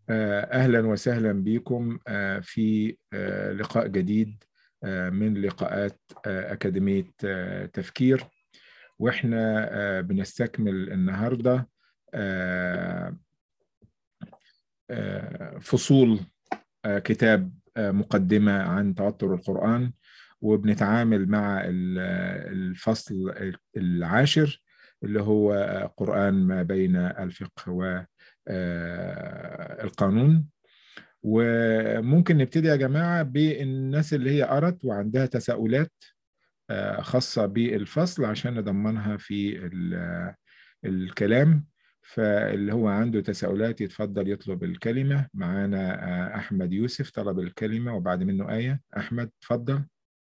أهلا وسهلا بكم في لقاء جديد من لقاءات أكاديمية تفكير وإحنا بنستكمل النهاردة فصول كتاب مقدمة عن توتر القرآن وبنتعامل مع الفصل العاشر اللي هو قرآن ما بين الفقه والقانون وممكن نبتدي يا جماعة بالناس اللي هي قرت وعندها تساؤلات خاصة بالفصل عشان نضمنها في الكلام فاللي هو عنده تساؤلات يتفضل يطلب الكلمة معانا أحمد يوسف طلب الكلمة وبعد منه آية أحمد تفضل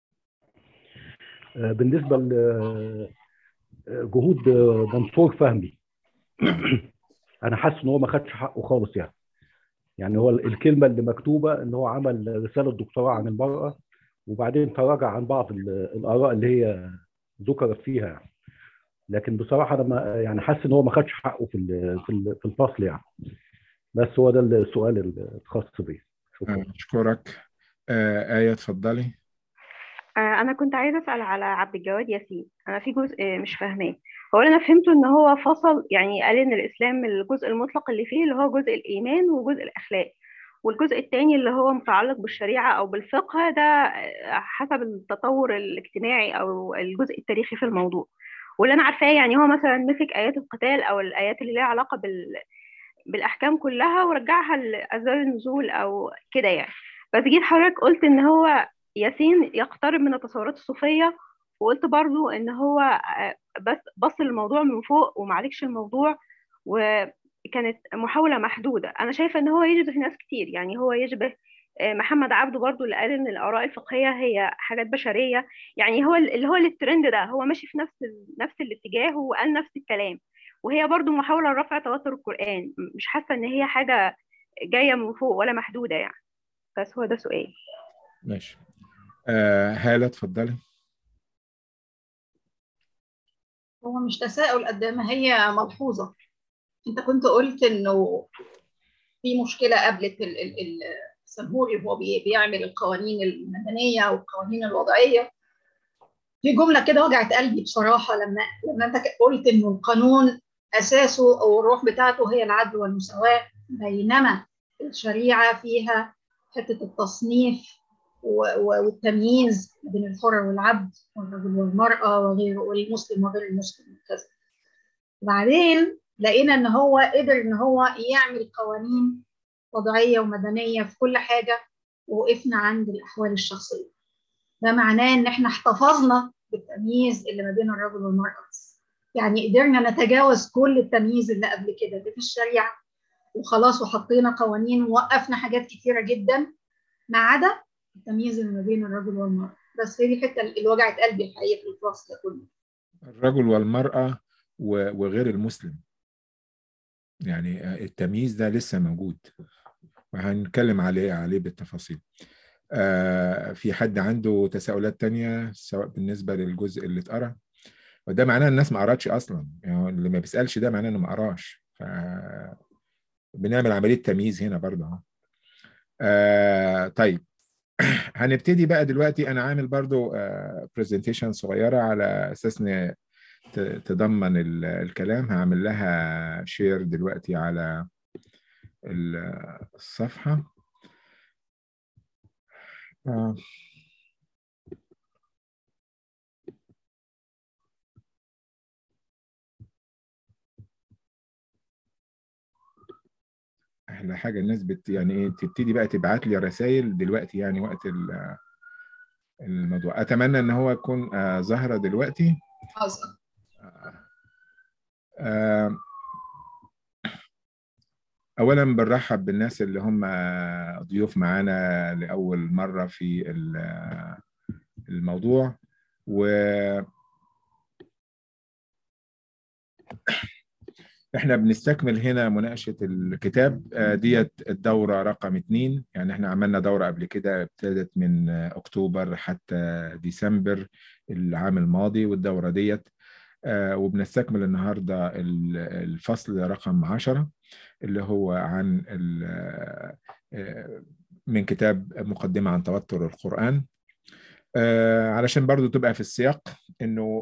بالنسبة لجهود منصور فهمي أنا حاسس إن هو ما خدش حقه خالص يعني يعني هو الكلمة اللي مكتوبة إن هو عمل رسالة دكتوراه عن المرأة وبعدين تراجع عن بعض الآراء اللي هي ذكرت فيها يعني. لكن بصراحه انا ما يعني حاسس ان هو ما خدش حقه في في الفصل يعني بس هو ده السؤال الخاص بيه شكرا اشكرك آه ايه اتفضلي آه انا كنت عايزه اسال على عبد الجواد ياسين انا في جزء مش فاهماه هو انا فهمته ان هو فصل يعني قال ان الاسلام الجزء المطلق اللي فيه اللي هو جزء الايمان وجزء الاخلاق والجزء الثاني اللي هو متعلق بالشريعه او بالفقه ده حسب التطور الاجتماعي او الجزء التاريخي في الموضوع واللي انا عارفاه يعني هو مثلا مسك ايات القتال او الايات اللي ليها علاقه بال بالاحكام كلها ورجعها لاسباب النزول او كده يعني بس جيت حضرتك قلت ان هو ياسين يقترب من التصورات الصوفيه وقلت برضو ان هو بس بص للموضوع من فوق ومعالجش الموضوع وكانت محاوله محدوده انا شايفه ان هو يشبه ناس كتير يعني هو يشبه محمد عبده برضو اللي قال ان الاراء الفقهيه هي حاجات بشريه يعني هو اللي هو الترند ده هو ماشي في نفس نفس الاتجاه وقال نفس الكلام وهي برضو محاوله لرفع توتر القران مش حاسه ان هي حاجه جايه من فوق ولا محدوده يعني بس هو ده سؤال ماشي آه هاله اتفضلي هو مش تساؤل قد ما هي ملحوظه انت كنت قلت انه في مشكله قابلت ال ال ال السنهوري وهو بيعمل القوانين المدنيه والقوانين الوضعيه في جمله كده وجعت قلبي بصراحه لما لما انت قلت انه القانون اساسه او الروح بتاعته هي العدل والمساواه بينما الشريعه فيها حته التصنيف والتمييز بين الحر والعبد والرجل والمراه وغيره والمسلم وغير المسلم وكذا وبعدين لقينا ان هو قدر ان هو يعمل قوانين وضعية ومدنية في كل حاجة ووقفنا عند الأحوال الشخصية ده معناه إن إحنا احتفظنا بالتمييز اللي ما بين الرجل والمرأة بس يعني قدرنا نتجاوز كل التمييز اللي قبل كده اللي في الشريعة وخلاص وحطينا قوانين ووقفنا حاجات كتيرة جدا ما عدا التمييز اللي ما بين الرجل والمرأة بس هي دي الحتة اللي وجعت قلبي الحقيقة في الفصل كله الرجل والمرأة وغير المسلم يعني التمييز ده لسه موجود وهنتكلم عليه عليه بالتفاصيل آه في حد عنده تساؤلات تانية سواء بالنسبة للجزء اللي اتقرا وده معناه الناس ما قراتش اصلا يعني اللي ما بيسالش ده معناه انه ما قراش ف بنعمل عمليه تمييز هنا برضه آه طيب هنبتدي بقى دلوقتي انا عامل برضو برزنتيشن صغيره على اساس ان تضمن الكلام هعمل لها شير دلوقتي على الصفحة احلى حاجه الناس بت يعني ايه تبتدي بقى تبعت لي رسائل دلوقتي يعني وقت الموضوع اتمنى ان هو يكون آه ظاهره دلوقتي حاضر آه اولا بنرحب بالناس اللي هم ضيوف معانا لاول مره في الموضوع و احنا بنستكمل هنا مناقشه الكتاب ديت الدوره رقم اتنين يعني احنا عملنا دوره قبل كده ابتدت من اكتوبر حتى ديسمبر العام الماضي والدوره ديت وبنستكمل النهاردة الفصل رقم عشرة اللي هو عن من كتاب مقدمة عن توتر القرآن علشان برضو تبقى في السياق انه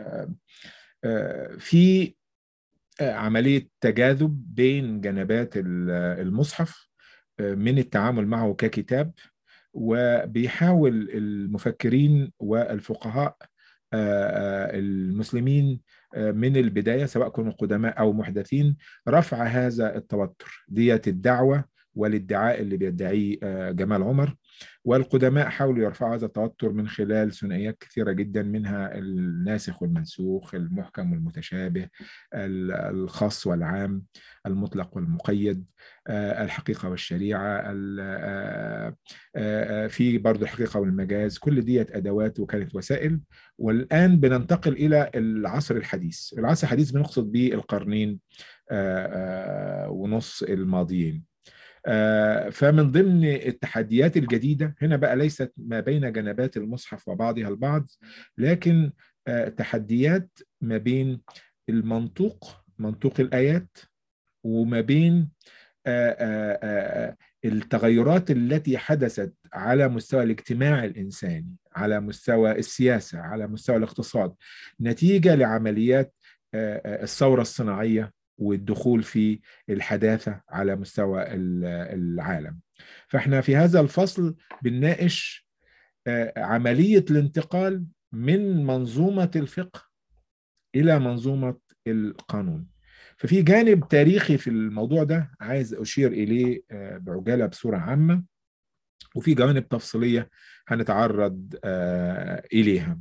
في عملية تجاذب بين جنبات المصحف من التعامل معه ككتاب وبيحاول المفكرين والفقهاء المسلمين من البداية سواء كانوا قدماء أو محدثين رفع هذا التوتر ديت الدعوة والادعاء اللي بيدعيه جمال عمر والقدماء حاولوا يرفعوا هذا التوتر من خلال ثنائيات كثيرة جدا منها الناسخ والمنسوخ المحكم والمتشابه الخاص والعام المطلق والمقيد الحقيقة والشريعة في برضو الحقيقة والمجاز كل ديت أدوات وكانت وسائل والآن بننتقل إلى العصر الحديث العصر الحديث بنقصد به القرنين ونص الماضيين فمن ضمن التحديات الجديدة هنا بقى ليست ما بين جنبات المصحف وبعضها البعض لكن تحديات ما بين المنطوق منطوق الآيات وما بين التغيرات التي حدثت على مستوى الاجتماع الإنساني على مستوى السياسة على مستوى الاقتصاد نتيجة لعمليات الثورة الصناعية والدخول في الحداثة على مستوى العالم فاحنا في هذا الفصل بنناقش عملية الانتقال من منظومة الفقه إلى منظومة القانون ففي جانب تاريخي في الموضوع ده عايز أشير إليه بعجالة بصورة عامة وفي جوانب تفصيلية هنتعرض إليها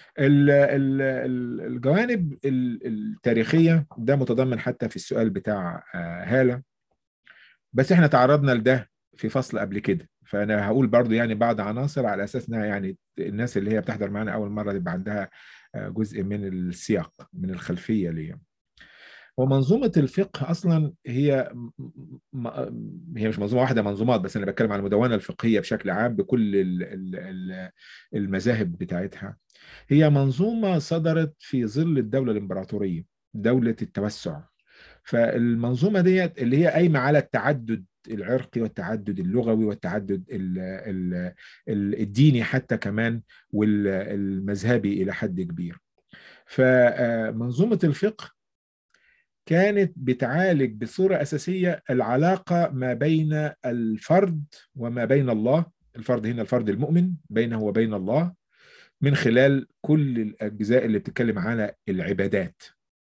الجوانب التاريخية ده متضمن حتى في السؤال بتاع هالة بس احنا تعرضنا لده في فصل قبل كده فانا هقول برضو يعني بعض عناصر على اساس انها يعني الناس اللي هي بتحضر معنا اول مره يبقى عندها جزء من السياق من الخلفيه ليها ومنظومه الفقه اصلا هي هي مش منظومه واحده منظومات بس انا بتكلم عن المدونه الفقهيه بشكل عام بكل المذاهب بتاعتها هي منظومه صدرت في ظل الدوله الامبراطوريه دوله التوسع فالمنظومه ديت اللي هي قايمه على التعدد العرقي والتعدد اللغوي والتعدد الديني حتى كمان والمذهبي الى حد كبير فمنظومه الفقه كانت بتعالج بصورة أساسية العلاقة ما بين الفرد وما بين الله الفرد هنا الفرد المؤمن بينه وبين الله من خلال كل الأجزاء اللي بتتكلم على العبادات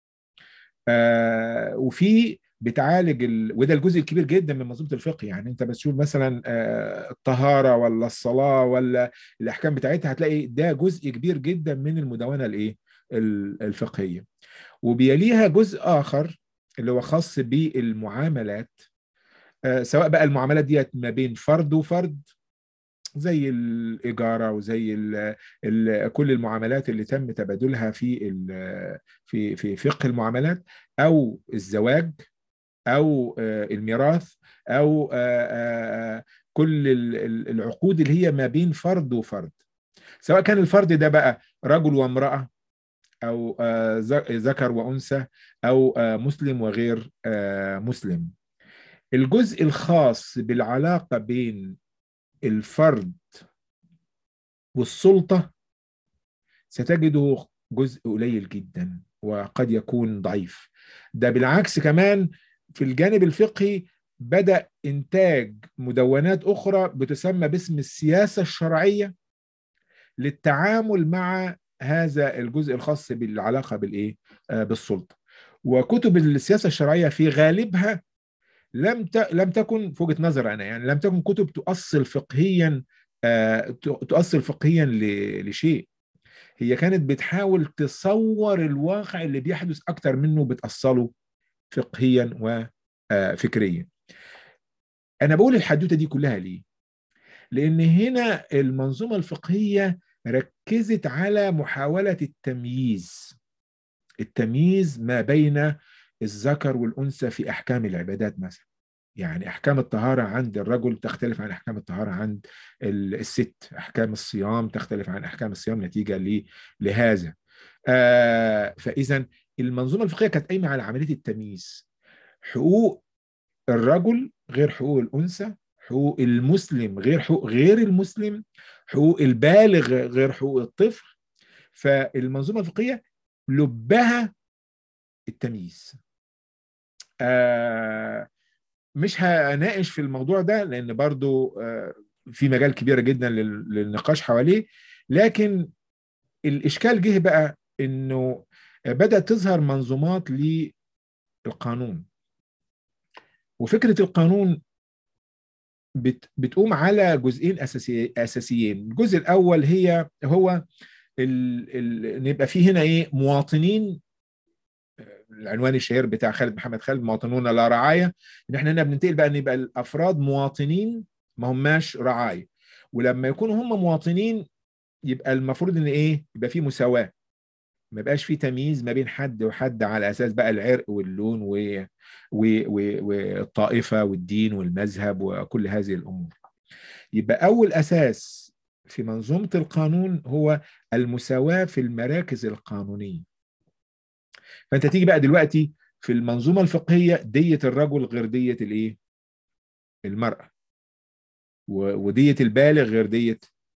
آه وفي بتعالج ال... وده الجزء الكبير جدا من منظومه الفقه يعني انت بتشوف مثلا آه الطهاره ولا الصلاه ولا الاحكام بتاعتها هتلاقي ده جزء كبير جدا من المدونه الايه الفقهيه وبيليها جزء اخر اللي هو خاص بالمعاملات آه سواء بقى المعاملات ديت ما بين فرد وفرد زي الإجارة وزي ال ال كل المعاملات اللي تم تبادلها في في في فقه المعاملات أو الزواج أو الميراث أو كل العقود اللي هي ما بين فرد وفرد سواء كان الفرد ده بقى رجل وامرأة أو ذكر وأنثى أو مسلم وغير مسلم الجزء الخاص بالعلاقة بين الفرد والسلطة ستجده جزء قليل جدا وقد يكون ضعيف ده بالعكس كمان في الجانب الفقهي بدأ إنتاج مدونات أخرى بتسمى باسم السياسة الشرعية للتعامل مع هذا الجزء الخاص بالعلاقة بالإيه؟ آه بالسلطة وكتب السياسة الشرعية في غالبها لم ت... لم تكن في وجهه نظر انا يعني لم تكن كتب تؤصل فقهيا آه... تؤصل فقهيا ل... لشيء هي كانت بتحاول تصور الواقع اللي بيحدث اكتر منه بتأصله فقهيا وفكريا انا بقول الحدوته دي كلها ليه لان هنا المنظومه الفقهيه ركزت على محاوله التمييز التمييز ما بين الذكر والأنثى في أحكام العبادات مثلا يعني أحكام الطهارة عند الرجل تختلف عن أحكام الطهارة عند الست أحكام الصيام تختلف عن أحكام الصيام نتيجة لهذا آه فاذا المنظومه الفقهيه كانت قايمه على عمليه التمييز حقوق الرجل غير حقوق الانثى حقوق المسلم غير حقوق غير المسلم حقوق البالغ غير حقوق الطفل فالمنظومه الفقهيه لبها التمييز آه مش هناقش في الموضوع ده لان برضو آه في مجال كبير جدا للنقاش حواليه لكن الاشكال جه بقى انه بدات تظهر منظومات للقانون وفكره القانون بت بتقوم على جزئين اساسي اساسيين الجزء الاول هي هو ال ال نبقى فيه هنا ايه مواطنين العنوان الشهير بتاع خالد محمد خالد مواطنون لا رعايه ان احنا هنا بننتقل بقى ان يبقى الافراد مواطنين ما هماش رعايه ولما يكونوا هم مواطنين يبقى المفروض ان ايه يبقى في مساواه ما يبقاش في تمييز ما بين حد وحد على اساس بقى العرق واللون و... و... و... والطائفه والدين والمذهب وكل هذه الامور يبقى اول اساس في منظومه القانون هو المساواه في المراكز القانونيه فانت تيجي بقى دلوقتي في المنظومه الفقهيه ديه الرجل غير ديه الايه المراه وديه البالغ غير ديه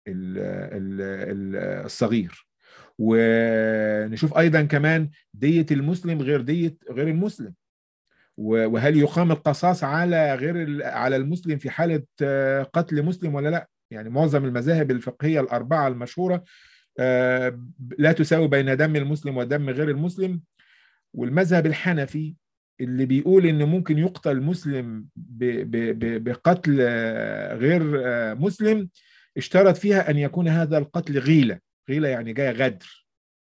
الصغير ونشوف ايضا كمان ديه المسلم غير ديه غير المسلم وهل يقام القصاص على غير على المسلم في حاله قتل مسلم ولا لا يعني معظم المذاهب الفقهيه الاربعه المشهوره لا تساوي بين دم المسلم ودم غير المسلم والمذهب الحنفي اللي بيقول ان ممكن يقتل مسلم بقتل غير مسلم اشترط فيها ان يكون هذا القتل غيله غيله يعني جايه غدر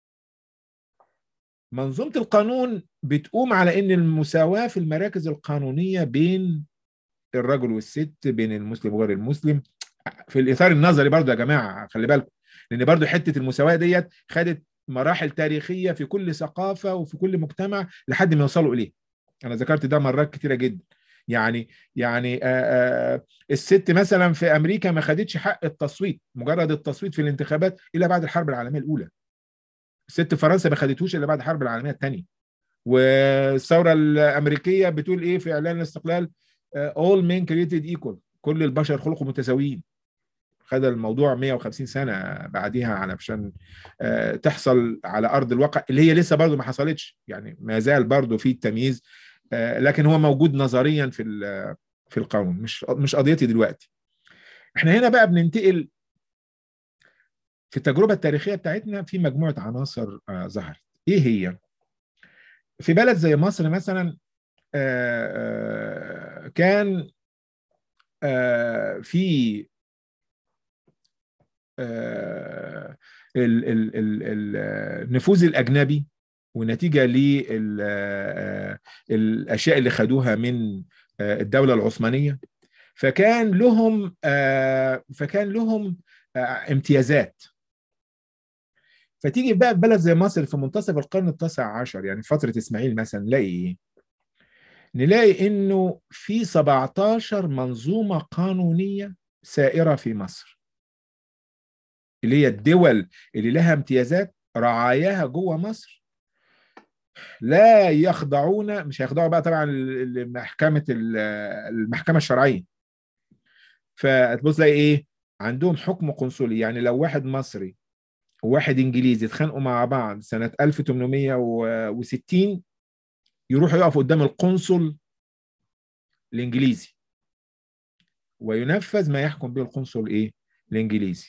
منظومه القانون بتقوم على ان المساواه في المراكز القانونيه بين الرجل والست بين المسلم وغير المسلم في الاطار النظري برضو يا جماعه خلي بالكم لان برضو حته المساواه ديت خدت مراحل تاريخيه في كل ثقافه وفي كل مجتمع لحد ما يوصلوا اليه انا ذكرت ده مرات كتيره جدا يعني يعني آآ آآ الست مثلا في امريكا ما خدتش حق التصويت مجرد التصويت في الانتخابات الا بعد الحرب العالميه الاولى الست في فرنسا ما خدتوش الا بعد الحرب العالميه الثانيه والثوره الامريكيه بتقول ايه في اعلان الاستقلال all men created equal كل البشر خلقوا متساويين خد الموضوع 150 سنه بعديها علشان تحصل على ارض الواقع اللي هي لسه برضه ما حصلتش يعني ما زال برضه في التمييز لكن هو موجود نظريا في في القانون مش مش قضيتي دلوقتي احنا هنا بقى بننتقل في التجربه التاريخيه بتاعتنا في مجموعه عناصر ظهرت ايه هي في بلد زي مصر مثلا كان في النفوذ الاجنبي ونتيجه للاشياء اللي خدوها من الدوله العثمانيه فكان لهم فكان لهم امتيازات فتيجي بقى بلد زي مصر في منتصف القرن التاسع عشر يعني فتره اسماعيل مثلا نلاقي ايه؟ نلاقي انه في 17 منظومه قانونيه سائره في مصر اللي هي الدول اللي لها امتيازات رعاياها جوه مصر لا يخضعون مش هيخضعوا بقى طبعا لمحكمه المحكمه الشرعيه فتبص تلاقي ايه عندهم حكم قنصلي يعني لو واحد مصري وواحد انجليزي اتخانقوا مع بعض سنه 1860 يروحوا يقفوا قدام القنصل الانجليزي وينفذ ما يحكم به القنصل ايه الانجليزي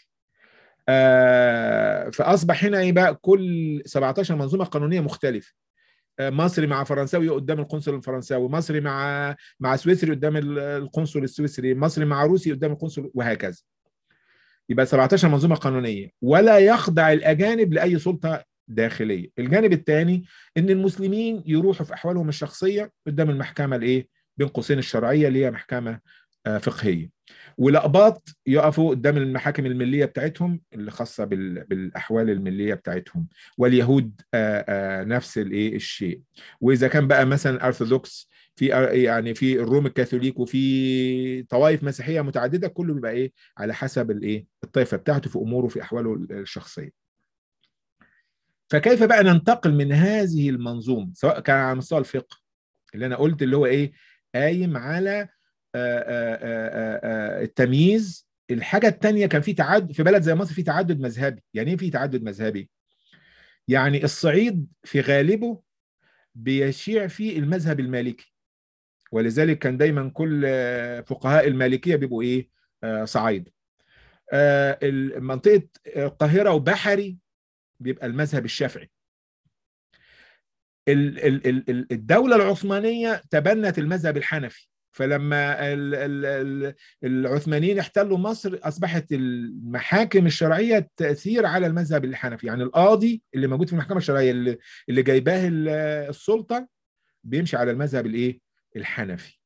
آه فاصبح هنا ايه بقى كل 17 منظومه قانونيه مختلفه آه مصري مع فرنساوي قدام القنصل الفرنساوي مصري مع مع سويسري قدام القنصل السويسري مصري مع روسي قدام القنصل وهكذا يبقى 17 منظومه قانونيه ولا يخضع الاجانب لاي سلطه داخليه الجانب الثاني ان المسلمين يروحوا في احوالهم الشخصيه قدام المحكمه الايه بين قوسين الشرعيه اللي هي محكمه آه فقهيه والاقباط يقفوا قدام المحاكم المليه بتاعتهم اللي خاصه بالاحوال المليه بتاعتهم واليهود آآ آآ نفس الايه الشيء واذا كان بقى مثلا ارثوذكس في يعني في الروم الكاثوليك وفي طوائف مسيحيه متعدده كله بيبقى ايه على حسب الايه الطائفه بتاعته في اموره في احواله الشخصيه فكيف بقى ننتقل من هذه المنظومه سواء كان على مستوى الفقه اللي انا قلت اللي هو ايه قايم على التمييز الحاجه الثانيه كان في تعدد في بلد زي مصر في تعدد مذهبي يعني ايه في تعدد مذهبي يعني الصعيد في غالبه بيشيع فيه المذهب المالكي ولذلك كان دايما كل فقهاء المالكيه بيبقوا ايه صعايده منطقه القاهره وبحري بيبقى المذهب الشافعي الدولة العثمانية تبنت المذهب الحنفي فلما العثمانيين احتلوا مصر أصبحت المحاكم الشرعية تأثير على المذهب الحنفي يعني القاضي اللي موجود في المحكمة الشرعية اللي, اللي جايباه السلطة بيمشي على المذهب الايه الحنفي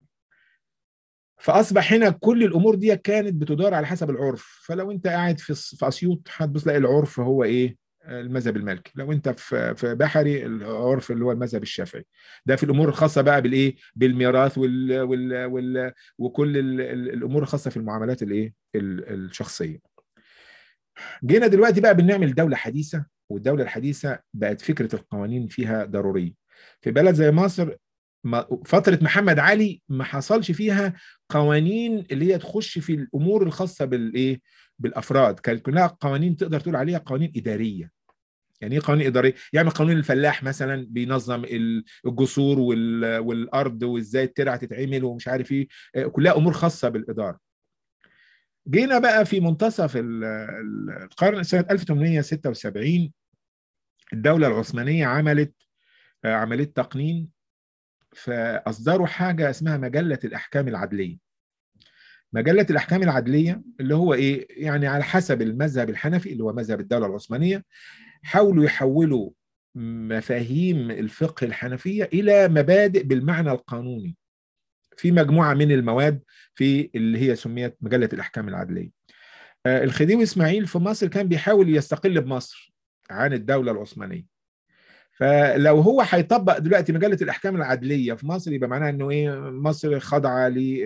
فاصبح هنا كل الامور دي كانت بتدار على حسب العرف فلو انت قاعد في في اسيوط هتبص تلاقي العرف هو ايه المذهب المالكي لو انت في في بحري العرف اللي هو المذهب الشافعي ده في الامور الخاصه بقى بالايه بالميراث وال, وال, وال وكل ال الامور الخاصه في المعاملات الايه الشخصيه جينا دلوقتي بقى بنعمل دوله حديثه والدوله الحديثه بقت فكره القوانين فيها ضروريه في بلد زي مصر فترة محمد علي ما حصلش فيها قوانين اللي هي تخش في الأمور الخاصة بالإيه؟ بالأفراد كانت كلها قوانين تقدر تقول عليها قوانين إدارية يعني ايه قوانين اداريه؟ يعني قانون الفلاح مثلا بينظم الجسور والارض وازاي الترعه تتعمل ومش عارف ايه كلها امور خاصه بالاداره. جينا بقى في منتصف القرن سنه 1876 الدوله العثمانيه عملت عمليه تقنين فاصدروا حاجه اسمها مجله الاحكام العدليه. مجله الاحكام العدليه اللي هو ايه؟ يعني على حسب المذهب الحنفي اللي هو مذهب الدوله العثمانيه حاولوا يحولوا مفاهيم الفقه الحنفيه الى مبادئ بالمعنى القانوني في مجموعه من المواد في اللي هي سميت مجله الاحكام العدليه. الخديوي اسماعيل في مصر كان بيحاول يستقل بمصر عن الدوله العثمانيه. فلو هو هيطبق دلوقتي مجله الاحكام العدليه في مصر يبقى معناها انه ايه مصر خاضعه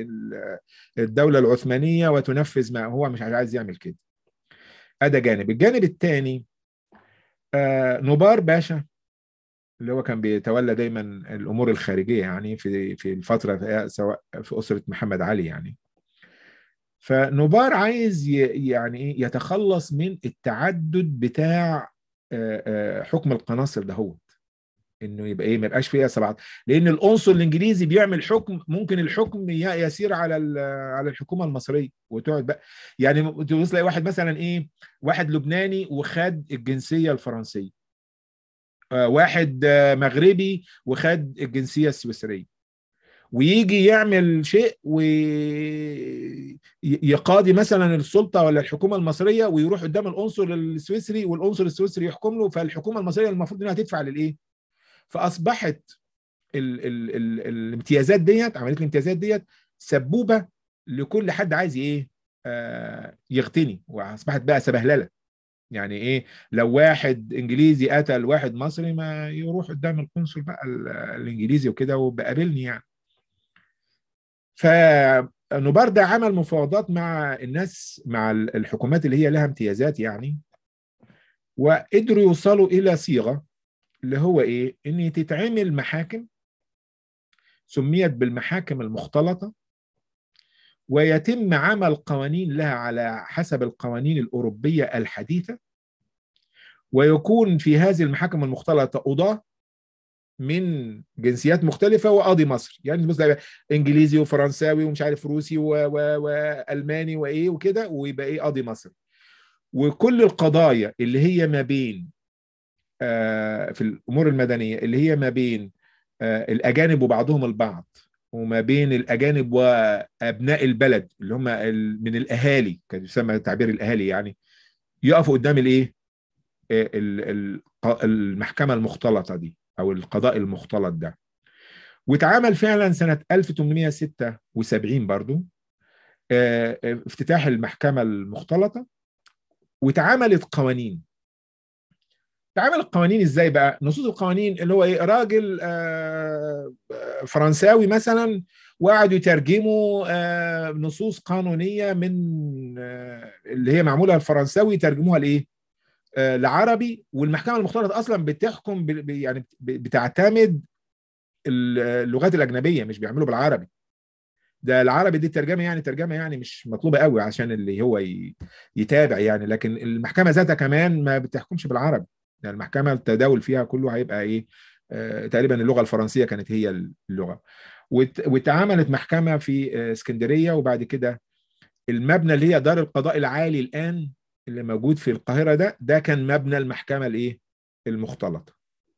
للدوله العثمانيه وتنفذ ما هو مش عايز يعمل كده. هذا جانب، الجانب الثاني آه نبار باشا اللي هو كان بيتولى دايما الامور الخارجيه يعني في في الفتره سواء في اسره محمد علي يعني فنبار عايز يعني ايه يتخلص من التعدد بتاع آه آه حكم القناصر دهوت انه يبقى ايه ما يبقاش فيها سبعه لان العنصر الانجليزي بيعمل حكم ممكن الحكم يسير على على الحكومه المصريه وتقعد بقى يعني تبص تلاقي واحد مثلا ايه واحد لبناني وخد الجنسيه الفرنسيه آه واحد آه مغربي وخد الجنسيه السويسريه ويجي يعمل شيء ويقاضي مثلا السلطه ولا الحكومه المصريه ويروح قدام العنصر السويسري والعنصر السويسري يحكم له فالحكومه المصريه المفروض انها تدفع للايه؟ فاصبحت ال ال ال الامتيازات ديت عمليه الامتيازات ديت سبوبه لكل حد عايز ايه آه يغتني واصبحت بقى سبهلله يعني ايه لو واحد انجليزي قتل واحد مصري ما يروح قدام القنصل بقى الانجليزي وكده وبقابلني يعني فنبار ده عمل مفاوضات مع الناس مع الحكومات اللي هي لها امتيازات يعني وقدروا يوصلوا الى صيغه اللي هو ايه ان تتعمل محاكم سميت بالمحاكم المختلطه ويتم عمل قوانين لها على حسب القوانين الاوروبيه الحديثه ويكون في هذه المحاكم المختلطه قضاه من جنسيات مختلفه وقاضي مصري يعني بص انجليزي وفرنساوي ومش عارف روسي والماني وايه وكده ويبقى ايه قاضي مصري وكل القضايا اللي هي ما بين في الامور المدنيه اللي هي ما بين الاجانب وبعضهم البعض وما بين الاجانب وابناء البلد اللي هم من الاهالي كان يسمى تعبير الاهالي يعني يقفوا قدام الايه المحكمه المختلطه دي او القضاء المختلط ده واتعمل فعلا سنه 1876 برضو افتتاح المحكمه المختلطه واتعملت قوانين تعمل القوانين ازاي بقى نصوص القوانين اللي هو ايه راجل فرنساوي مثلا وقعدوا يترجموا نصوص قانونيه من اللي هي معموله الفرنساوي يترجموها لايه آه، لعربي والمحكمه المختلطه اصلا بتحكم ب- ب- يعني ب- بتعتمد اللغات الاجنبيه مش بيعملوا بالعربي ده العربي دي ترجمه يعني ترجمه يعني مش مطلوبه قوي عشان اللي هو ي- يتابع يعني لكن المحكمه ذاتها كمان ما بتحكمش بالعربي يعني المحكمه التداول فيها كله هيبقى ايه آه، تقريبا اللغه الفرنسيه كانت هي اللغه وات- واتعملت محكمه في آه، اسكندريه وبعد كده المبنى اللي هي دار القضاء العالي الان اللي موجود في القاهره ده ده كان مبنى المحكمه الايه المختلطه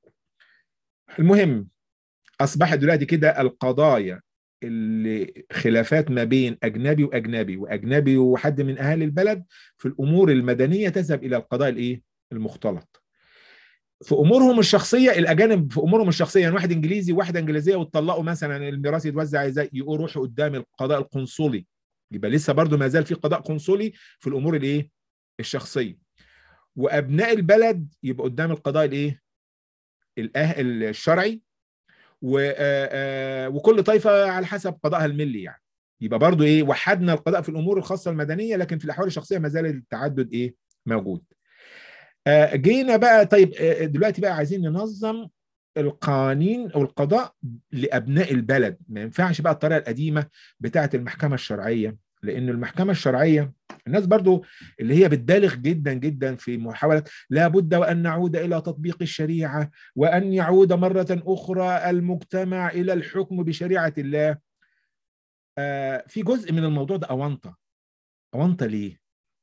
المهم اصبحت دلوقتي كده القضايا اللي خلافات ما بين اجنبي واجنبي واجنبي وحد من اهالي البلد في الامور المدنيه تذهب الى القضاء الايه المختلط في امورهم الشخصيه الاجانب في امورهم الشخصيه يعني واحد انجليزي وواحده انجليزيه واتطلقوا مثلا الميراث يتوزع ازاي يقولوا روحوا قدام القضاء القنصلي يبقى لسه برضو ما زال في قضاء قنصلي في الامور الايه الشخصيه وابناء البلد يبقى قدام القضاء الايه الأه- الشرعي و- آه، آه، وكل طائفه على حسب قضائها الملي يعني يبقى برضو ايه وحدنا القضاء في الامور الخاصه المدنيه لكن في الاحوال الشخصيه ما زال التعدد ايه موجود آه، جينا بقى طيب آه، دلوقتي بقى عايزين ننظم القوانين او القضاء لابناء البلد ما ينفعش بقى الطريقه القديمه بتاعه المحكمه الشرعيه لان المحكمه الشرعيه الناس برضو اللي هي بتبالغ جدا جدا في محاوله لابد وان نعود الى تطبيق الشريعه وان يعود مره اخرى المجتمع الى الحكم بشريعه الله آه، في جزء من الموضوع ده اونطه اونطه ليه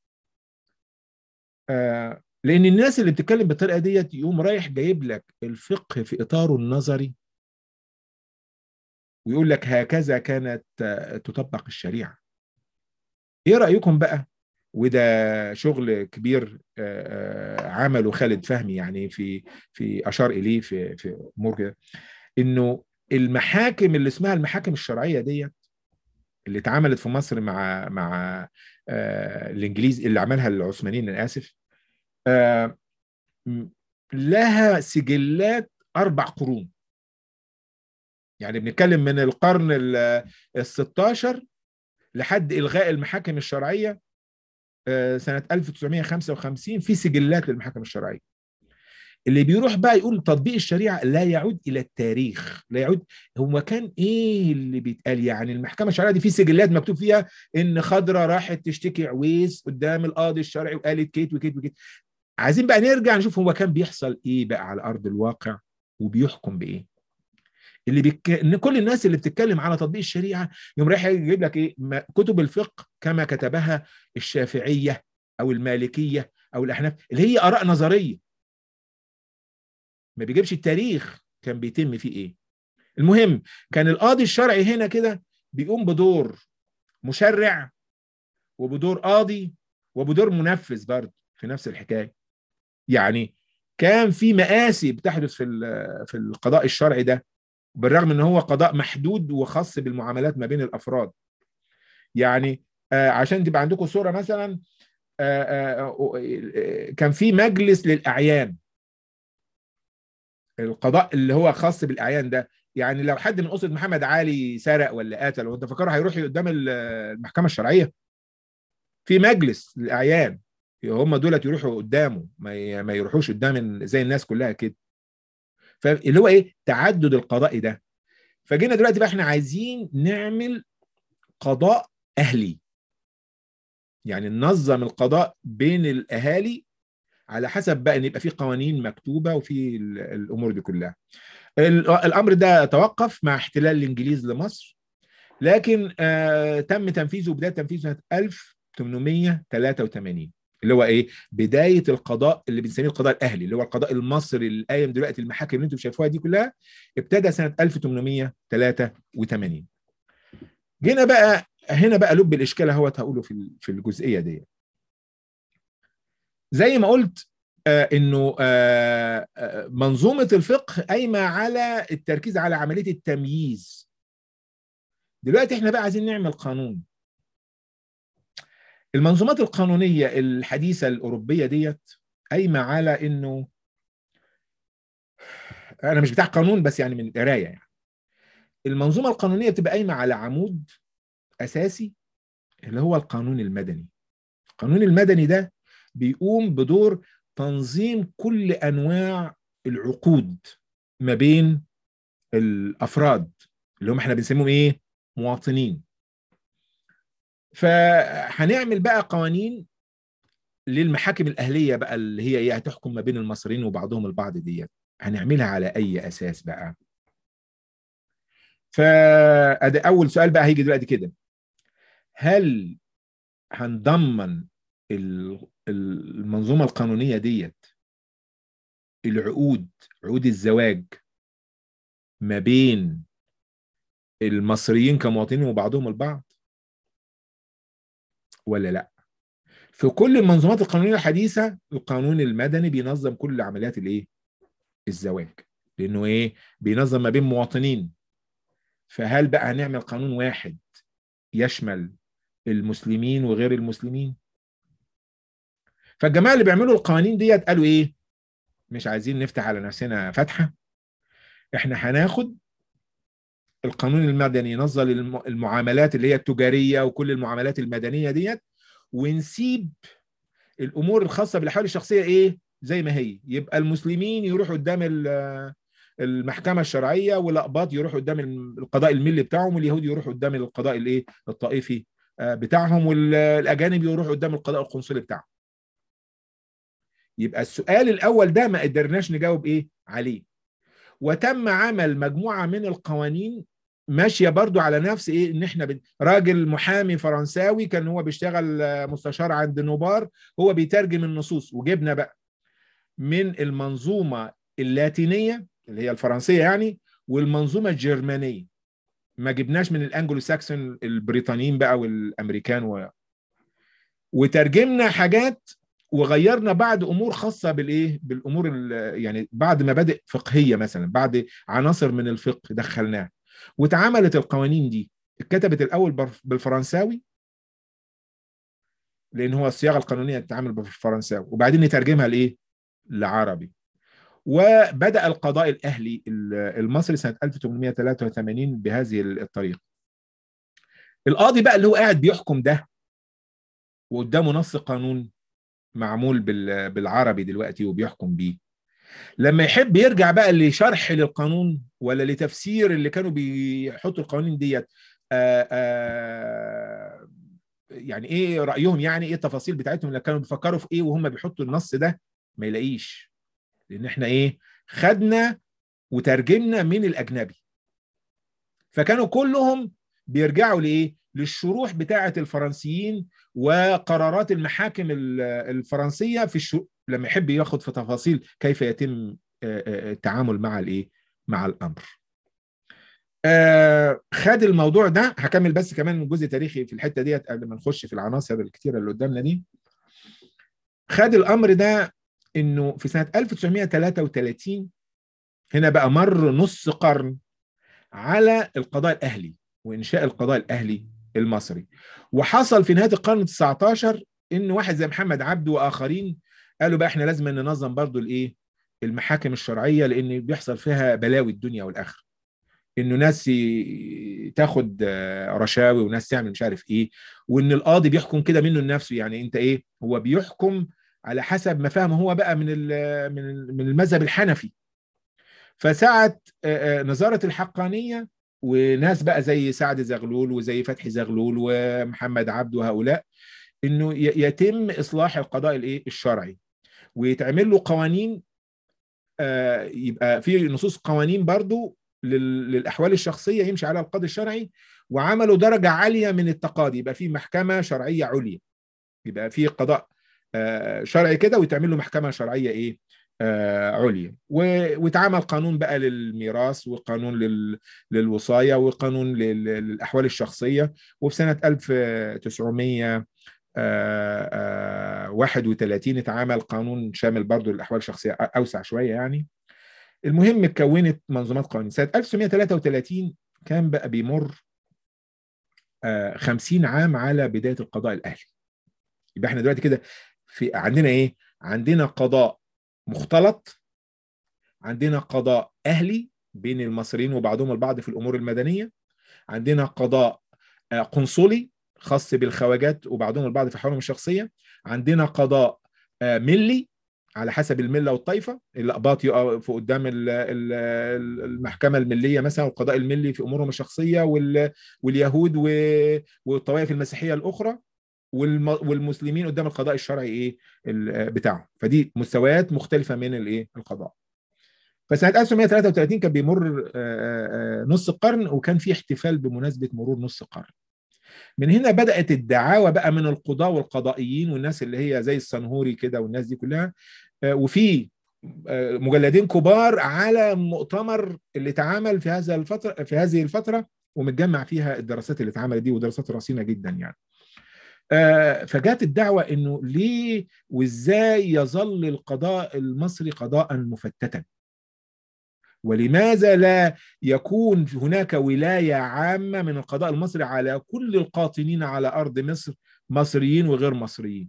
آه، لان الناس اللي بتتكلم بالطريقه ديت يقوم رايح جايب لك الفقه في اطاره النظري ويقول لك هكذا كانت آه، تطبق الشريعه ايه رايكم بقى وده شغل كبير آه، آه، عمله خالد فهمي يعني في في اشار اليه في في امور كده انه المحاكم اللي اسمها المحاكم الشرعيه ديت اللي اتعملت في مصر مع مع آه، الانجليز اللي عملها العثمانيين انا اسف آه، م- لها سجلات اربع قرون يعني بنتكلم من القرن ال 16 لحد الغاء المحاكم الشرعيه آه، سنه 1955 في سجلات للمحاكم الشرعيه اللي بيروح بقى يقول تطبيق الشريعه لا يعود الى التاريخ لا يعود هو كان ايه اللي بيتقال يعني المحكمه الشرعيه دي في سجلات مكتوب فيها ان خضره راحت تشتكي عويس قدام القاضي الشرعي وقالت كيت وكيت وكيت عايزين بقى نرجع نشوف هو كان بيحصل ايه بقى على ارض الواقع وبيحكم بايه اللي بيك... ان كل الناس اللي بتتكلم على تطبيق الشريعه يوم رايح يجيب لك ايه ما- كتب الفقه كما كتبها الشافعيه او المالكيه او الاحناف اللي هي اراء نظريه ما بيجيبش التاريخ كان بيتم فيه ايه المهم كان القاضي الشرعي هنا كده بيقوم بدور مشرع وبدور قاضي وبدور منفذ برضه في نفس الحكايه يعني كان في مآسي بتحدث في ال- في القضاء الشرعي ده بالرغم ان هو قضاء محدود وخاص بالمعاملات ما بين الافراد يعني آه، عشان تبقى عندكم صوره مثلا آه، آه، آه، كان في مجلس للاعيان القضاء اللي هو خاص بالاعيان ده يعني لو حد من اسره محمد علي سرق ولا قتل وانت فاكره هيروح قدام ال- المحكمه الشرعيه في مجلس للاعيان هم دولت يروحوا قدامه ما ي- ما يروحوش قدام ال- زي الناس كلها كده فاللي هو ايه تعدد القضاء ده فجينا دلوقتي بقى احنا عايزين نعمل قضاء اهلي يعني ننظم القضاء بين الاهالي على حسب بقى ان يبقى في قوانين مكتوبه وفي ال- الامور دي كلها ال- الامر ده توقف مع احتلال الانجليز لمصر لكن آه تم تنفيذه بدايه تنفيذه سنه 1883 اللي هو ايه بدايه القضاء اللي بنسميه القضاء الاهلي اللي هو القضاء المصري اللي قايم دلوقتي المحاكم اللي انتم شايفوها دي كلها ابتدى سنه 1883 جينا بقى هنا بقى لب الاشكال اهوت هقوله في ال- في الجزئيه دي زي ما قلت آه انه آه آه، منظومه الفقه قايمه على التركيز على عمليه التمييز دلوقتي احنا بقى عايزين نعمل قانون المنظومات القانونيه الحديثه الاوروبيه ديت قايمه على انه انا مش بتاع قانون بس يعني من القرايه يعني المنظومه القانونيه بتبقى قايمه على عمود اساسي اللي هو القانون المدني القانون المدني ده بيقوم بدور تنظيم كل انواع العقود ما بين الافراد اللي هم احنا بنسميهم ايه مواطنين فهنعمل بقى قوانين للمحاكم الاهليه بقى اللي هي ايه هتحكم ما بين المصريين وبعضهم البعض ديت هنعملها على اي اساس بقى فادي اول سؤال بقى هيجي دلوقتي كده هل هنضمن المنظومه القانونيه ديت العقود عقود الزواج ما بين المصريين كمواطنين وبعضهم البعض ولا لا في كل المنظومات القانونيه الحديثه القانون المدني بينظم كل عمليات الايه الزواج لانه ايه بينظم ما بين مواطنين فهل بقى هنعمل قانون واحد يشمل المسلمين وغير المسلمين فالجماعه اللي بيعملوا القوانين ديت قالوا ايه مش عايزين نفتح على نفسنا فتحه احنا هناخد القانون المدني ينظم المعاملات اللي هي التجاريه وكل المعاملات المدنيه ديت ونسيب الامور الخاصه بالاحوال الشخصيه ايه زي ما هي يبقى المسلمين يروحوا قدام المحكمه الشرعيه والاقباط يروحوا قدام القضاء الملي بتاعهم واليهود يروحوا قدام القضاء الايه الطائفي بتاعهم والاجانب يروحوا قدام القضاء القنصلي بتاعهم يبقى السؤال الاول ده ما قدرناش نجاوب ايه عليه وتم عمل مجموعه من القوانين ماشيه برضو على نفس ايه ان احنا بن... راجل محامي فرنساوي كان هو بيشتغل مستشار عند نوبار هو بيترجم النصوص وجبنا بقى من المنظومه اللاتينيه اللي هي الفرنسيه يعني والمنظومه الجرمانيه ما جبناش من الانجلو ساكسون البريطانيين بقى والامريكان و... وترجمنا حاجات وغيرنا بعض امور خاصه بالايه بالامور يعني بعض مبادئ فقهيه مثلا بعض عناصر من الفقه دخلناها واتعملت القوانين دي اتكتبت الاول بالفرنساوي لان هو الصياغه القانونيه تتعامل بالفرنساوي وبعدين نترجمها لايه لعربي وبدا القضاء الاهلي المصري سنه 1883 بهذه الطريقه القاضي بقى اللي هو قاعد بيحكم ده وقدامه نص قانون معمول بالعربي دلوقتي وبيحكم بيه لما يحب يرجع بقى لشرح للقانون ولا لتفسير اللي كانوا بيحطوا القوانين ديت آآ آآ يعني ايه رايهم يعني ايه التفاصيل بتاعتهم اللي كانوا بيفكروا في ايه وهم بيحطوا النص ده ما يلاقيش لان احنا ايه خدنا وترجمنا من الاجنبي فكانوا كلهم بيرجعوا لايه للشروح بتاعه الفرنسيين وقرارات المحاكم الفرنسيه في الشو... لما يحب ياخد في تفاصيل كيف يتم التعامل مع الايه مع الامر آه خد الموضوع ده هكمل بس كمان من جزء تاريخي في الحته ديت قبل ما نخش في العناصر الكتيره اللي قدامنا دي خد الامر ده انه في سنه 1933 هنا بقى مر نص قرن على القضاء الاهلي وانشاء القضاء الاهلي المصري وحصل في نهايه القرن ال19 ان واحد زي محمد عبده واخرين قالوا بقى احنا لازم ننظم برضو الايه المحاكم الشرعيه لان بيحصل فيها بلاوي الدنيا والاخره انه ناس تاخد رشاوي وناس تعمل مش عارف ايه وان القاضي بيحكم كده منه لنفسه يعني انت ايه هو بيحكم على حسب ما فهم هو بقى من من من المذهب الحنفي فساعه نظاره الحقانيه وناس بقى زي سعد زغلول وزي فتحي زغلول ومحمد عبده وهؤلاء انه يتم اصلاح القضاء الايه الشرعي ويتعمل له قوانين آه يبقى في نصوص قوانين برضو للاحوال الشخصيه يمشي على القاضي الشرعي وعملوا درجه عاليه من التقاضي يبقى في محكمه شرعيه عليا يبقى في قضاء آه شرعي كده ويتعمل له محكمه شرعيه ايه آه عليا واتعمل قانون بقى للميراث وقانون لل... للوصايه وقانون لل... للاحوال الشخصيه وفي سنه 1900 آه آه 31 اتعمل قانون شامل برضو للاحوال الشخصيه اوسع شويه يعني المهم اتكونت منظومات قانون سنه 1933 كان بقى بيمر آه 50 عام على بدايه القضاء الاهلي يبقى احنا دلوقتي كده في عندنا ايه عندنا قضاء مختلط عندنا قضاء اهلي بين المصريين وبعضهم البعض في الامور المدنيه عندنا قضاء قنصلي خاص بالخواجات وبعضهم البعض في حوالهم الشخصيه عندنا قضاء ملي على حسب المله والطائفه الاقباط يقفوا قدام ال- ال- المحكمه المليه مثلا والقضاء الملي في امورهم الشخصيه وال- واليهود و- والطوائف المسيحيه الاخرى والم- والمسلمين قدام القضاء الشرعي ايه ال- بتاعهم فدي مستويات مختلفه من الايه القضاء فسنه 1933 كان بيمر آه، آه، نص القرن وكان في احتفال بمناسبه مرور نص القرن من هنا بدات الدعاوى بقى من القضاه والقضائيين والناس اللي هي زي السنهوري كده والناس دي كلها آه، وفي آه، مجلدين كبار على مؤتمر اللي اتعمل في هذا الفتره في هذه الفتره ومتجمع فيها الدراسات اللي اتعملت دي ودراسات رصينه جدا يعني آه، فجات الدعوه انه ليه وازاي يظل القضاء المصري قضاء مفتتا ولماذا لا يكون هناك ولايه عامه من القضاء المصري على كل القاطنين على ارض مصر مصريين وغير مصريين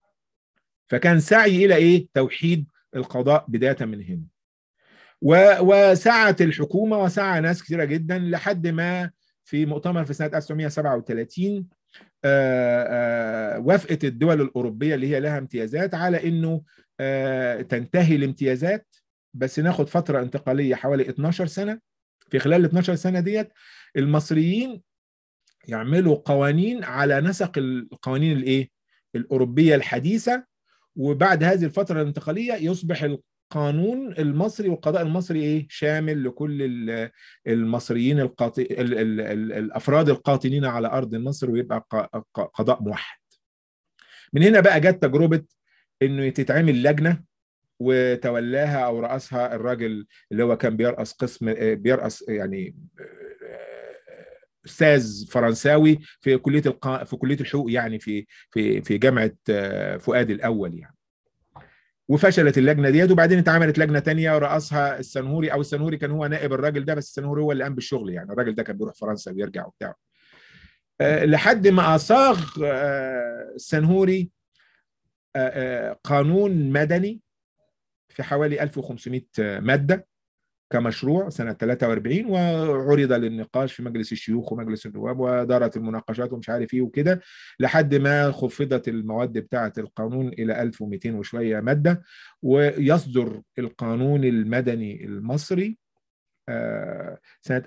فكان سعي الى ايه توحيد القضاء بدايه من هنا و- وسعت الحكومه وسعى ناس كثيره جدا لحد ما في مؤتمر في سنه 1937 آه، آه، وافقت الدول الاوروبيه اللي هي لها امتيازات على انه آه، تنتهي الامتيازات بس ناخد فتره انتقاليه حوالي 12 سنه في خلال ال 12 سنه ديت المصريين يعملوا قوانين على نسق القوانين الايه الاوروبيه الحديثه وبعد هذه الفتره الانتقاليه يصبح القانون المصري والقضاء المصري ايه شامل لكل ال- المصريين القاط... ال... ال... ال... الافراد القاطنين على ارض مصر ويبقى ق... ق- قضاء موحد من هنا بقى جت تجربه انه تتعمل لجنه وتولاها او راسها الراجل اللي هو كان بيرأس قسم آه، بيرأس يعني آه، استاذ فرنساوي في كليه الق... في كليه الحقوق يعني في في في جامعه آه، فؤاد الاول يعني وفشلت اللجنه ديت وبعدين اتعملت لجنه تانية ورأسها السنهوري او السنهوري كان هو نائب الراجل ده بس السنهوري هو اللي قام بالشغل يعني الراجل ده كان بيروح فرنسا ويرجع وبتاع آه، لحد ما اصاغ آه، السنهوري آه، آه، قانون مدني في حوالي 1500 ماده كمشروع سنه 43 وعرض للنقاش في مجلس الشيوخ ومجلس النواب ودارت المناقشات ومش عارف ايه وكده لحد ما خفضت المواد بتاعه القانون الى 1200 وشويه ماده ويصدر القانون المدني المصري آه، سنه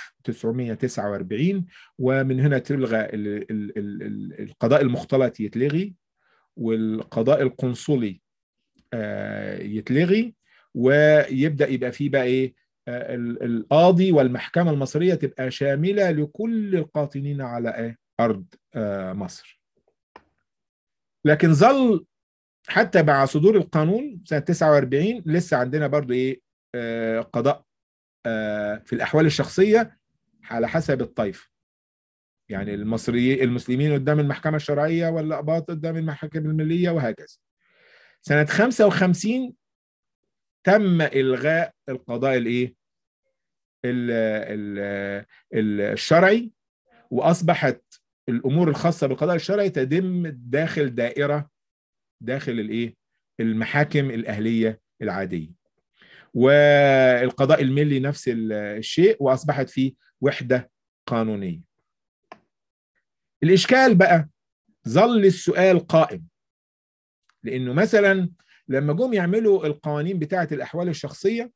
1949 ومن هنا تلغى ال- ال- ال- ال- القضاء المختلط يتلغي والقضاء القنصلي آه، يتلغي ويبدا يبقى فيه بقى ايه آه، ال- القاضي والمحكمه المصريه تبقى شامله لكل القاطنين على ايه ارض آه، مصر لكن ظل حتى مع صدور القانون سنه 49 لسه عندنا برضو ايه آه، قضاء آه، في الاحوال الشخصيه على حسب الطائفه يعني المصري المسلمين قدام المحكمه الشرعيه والاقباط قدام المحاكم المليه وهكذا سنه 55 تم الغاء القضاء الايه ال- ال- ال- الشرعي واصبحت الامور الخاصه بالقضاء الشرعي تتم داخل دائره داخل الايه المحاكم الاهليه العاديه والقضاء الملي نفس ال- الشيء واصبحت فيه وحده قانونيه الاشكال بقى ظل السؤال قائم لانه مثلا لما جم يعملوا القوانين بتاعه الاحوال الشخصيه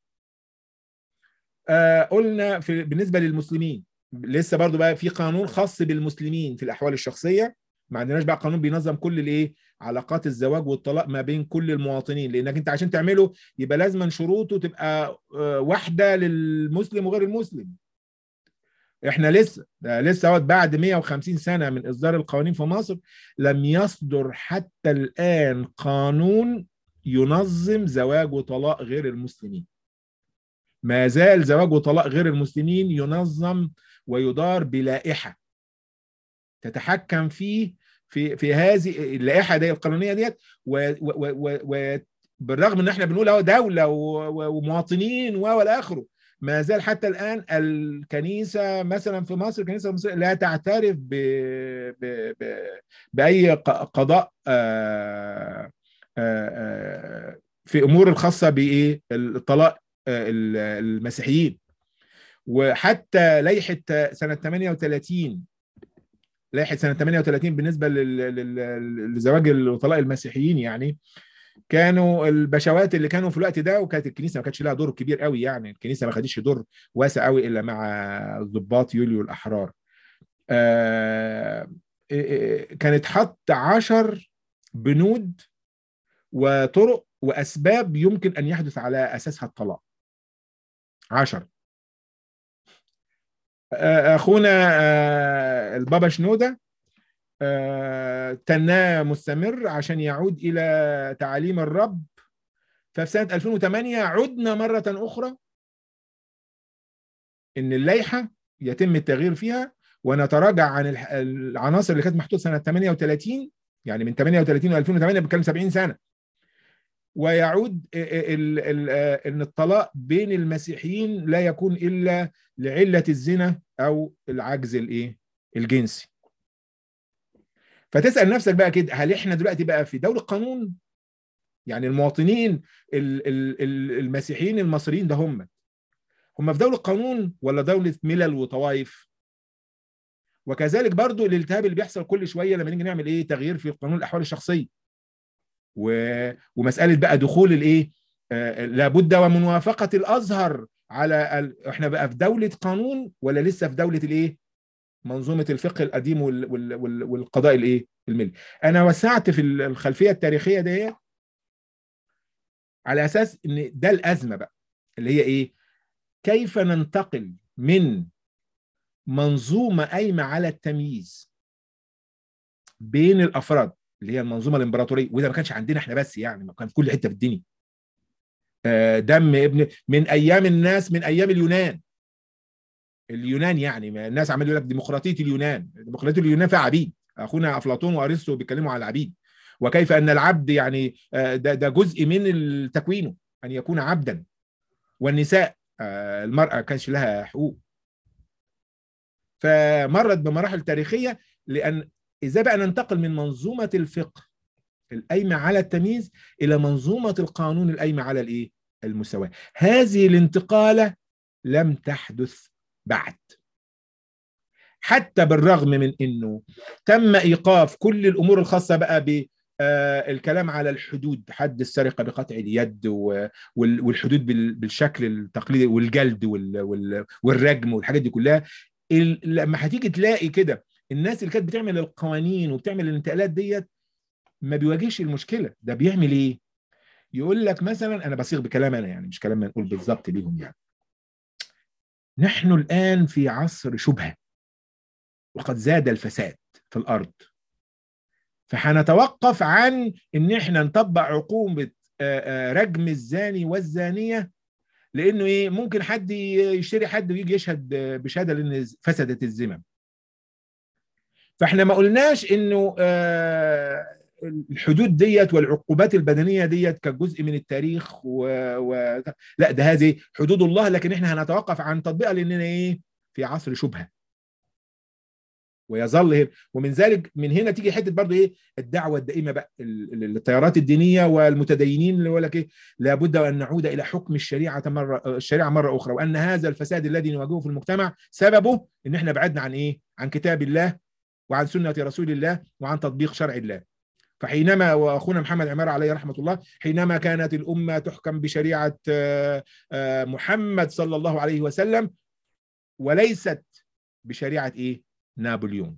آه قلنا في بالنسبه للمسلمين لسه برضو بقى في قانون خاص بالمسلمين في الاحوال الشخصيه ما عندناش بقى قانون بينظم كل الايه علاقات الزواج والطلاق ما بين كل المواطنين لانك انت عشان تعمله يبقى لازما شروطه تبقى آه، واحده للمسلم وغير المسلم احنا لسه ده لسه اهوت بعد 150 سنه من اصدار القوانين في مصر لم يصدر حتى الان قانون ينظم زواج وطلاق غير المسلمين ما زال زواج وطلاق غير المسلمين ينظم ويدار بلائحه تتحكم فيه في في هذه اللائحه دي القانونيه ديت وبالرغم ان احنا بنقول اهو دوله و- و- ومواطنين و والى اخره ما زال حتى الان الكنيسه مثلا في مصر الكنيسه المصريه لا تعترف ب ب ب باي ق- قضاء آه، آه، آه، في امور الخاصه بايه الطلاق آه، ال- المسيحيين وحتى لائحه سنه 38 لائحه سنه 38 بالنسبه لل- لل- لزواج الطلاق المسيحيين يعني كانوا البشوات اللي كانوا في الوقت ده وكانت الكنيسه ما كانتش لها دور كبير قوي يعني الكنيسه ما خدتش دور واسع قوي الا مع ضباط يوليو الاحرار آه كانت حط عشر بنود وطرق واسباب يمكن ان يحدث على اساسها الطلاق عشر اخونا البابا شنوده تناه مستمر عشان يعود الى تعاليم الرب ففي سنه 2008 عدنا مره اخرى ان اللائحه يتم التغيير فيها ونتراجع عن العناصر اللي كانت محطوطه سنه 38 يعني من 38 ل 2008 بنتكلم 70 سنه ويعود ان الطلاق بين المسيحيين لا يكون الا لعله الزنا او العجز الايه الجنسي فتسال نفسك بقى كده هل احنا دلوقتي بقى في دوله قانون يعني المواطنين المسيحيين المصريين ده هم هم في دوله قانون ولا دوله ملل وطوائف وكذلك برضو الالتهاب اللي بيحصل كل شويه لما نيجي نعمل ايه تغيير في قانون الاحوال الشخصيه و... ومساله بقى دخول الايه آه لابد وموافقه الازهر على ال... احنا بقى في دوله قانون ولا لسه في دوله الايه منظومه الفقه القديم وال... وال... وال... والقضاء الايه الملي انا وسعت في الخلفيه التاريخيه ديت على اساس ان ده الازمه بقى اللي هي ايه كيف ننتقل من منظومه قايمه على التمييز بين الافراد اللي هي المنظومه الامبراطوريه وده ما كانش عندنا احنا بس يعني ما كان في كل حته في الدنيا دم ابن من ايام الناس من ايام اليونان اليونان يعني الناس عمال يقول لك ديمقراطيه اليونان ديمقراطيه اليونان فيها عبيد اخونا افلاطون وارسطو بيتكلموا على العبيد وكيف ان العبد يعني ده, ده جزء من تكوينه ان يكون عبدا والنساء المراه كانش لها حقوق فمرت بمراحل تاريخيه لان ازاي بقى ننتقل من منظومه الفقه القايمه على التمييز الى منظومه القانون القايمه على الايه المساواه هذه الانتقاله لم تحدث بعد حتى بالرغم من انه تم ايقاف كل الامور الخاصه بقى ب الكلام على الحدود حد السرقه بقطع اليد والحدود بالشكل التقليدي والجلد والرجم والحاجات دي كلها لما هتيجي تلاقي كده الناس اللي كانت بتعمل القوانين وبتعمل الانتقالات ديت ما بيواجهش المشكله ده بيعمل ايه يقول لك مثلا انا بصيغ بكلام انا يعني مش كلام ما نقول بالظبط ليهم يعني نحن الان في عصر شبهه وقد زاد الفساد في الارض فهنتوقف عن ان احنا نطبق عقوبه رجم الزاني والزانيه لانه ايه ممكن حد يشتري حد ويجي يشهد بشهاده لان فسدت الذمم فاحنا ما قلناش انه الحدود ديت والعقوبات البدنيه ديت كجزء من التاريخ و... و... لا ده هذه حدود الله لكن احنا هنتوقف عن تطبيقها لاننا ايه في عصر شبهه ويظل هنا ومن ذلك من هنا تيجي حته برضه ايه الدعوه الدائمه بقى التيارات الدينيه والمتدينين اللي يقول لك ايه لابد ان نعود الى حكم الشريعه مره الشريعه مره اخرى وان هذا الفساد الذي نواجهه في المجتمع سببه ان احنا بعدنا عن ايه؟ عن كتاب الله وعن سنه رسول الله وعن تطبيق شرع الله. فحينما واخونا محمد عمار عليه رحمه الله حينما كانت الامه تحكم بشريعه محمد صلى الله عليه وسلم وليست بشريعه ايه؟ نابليون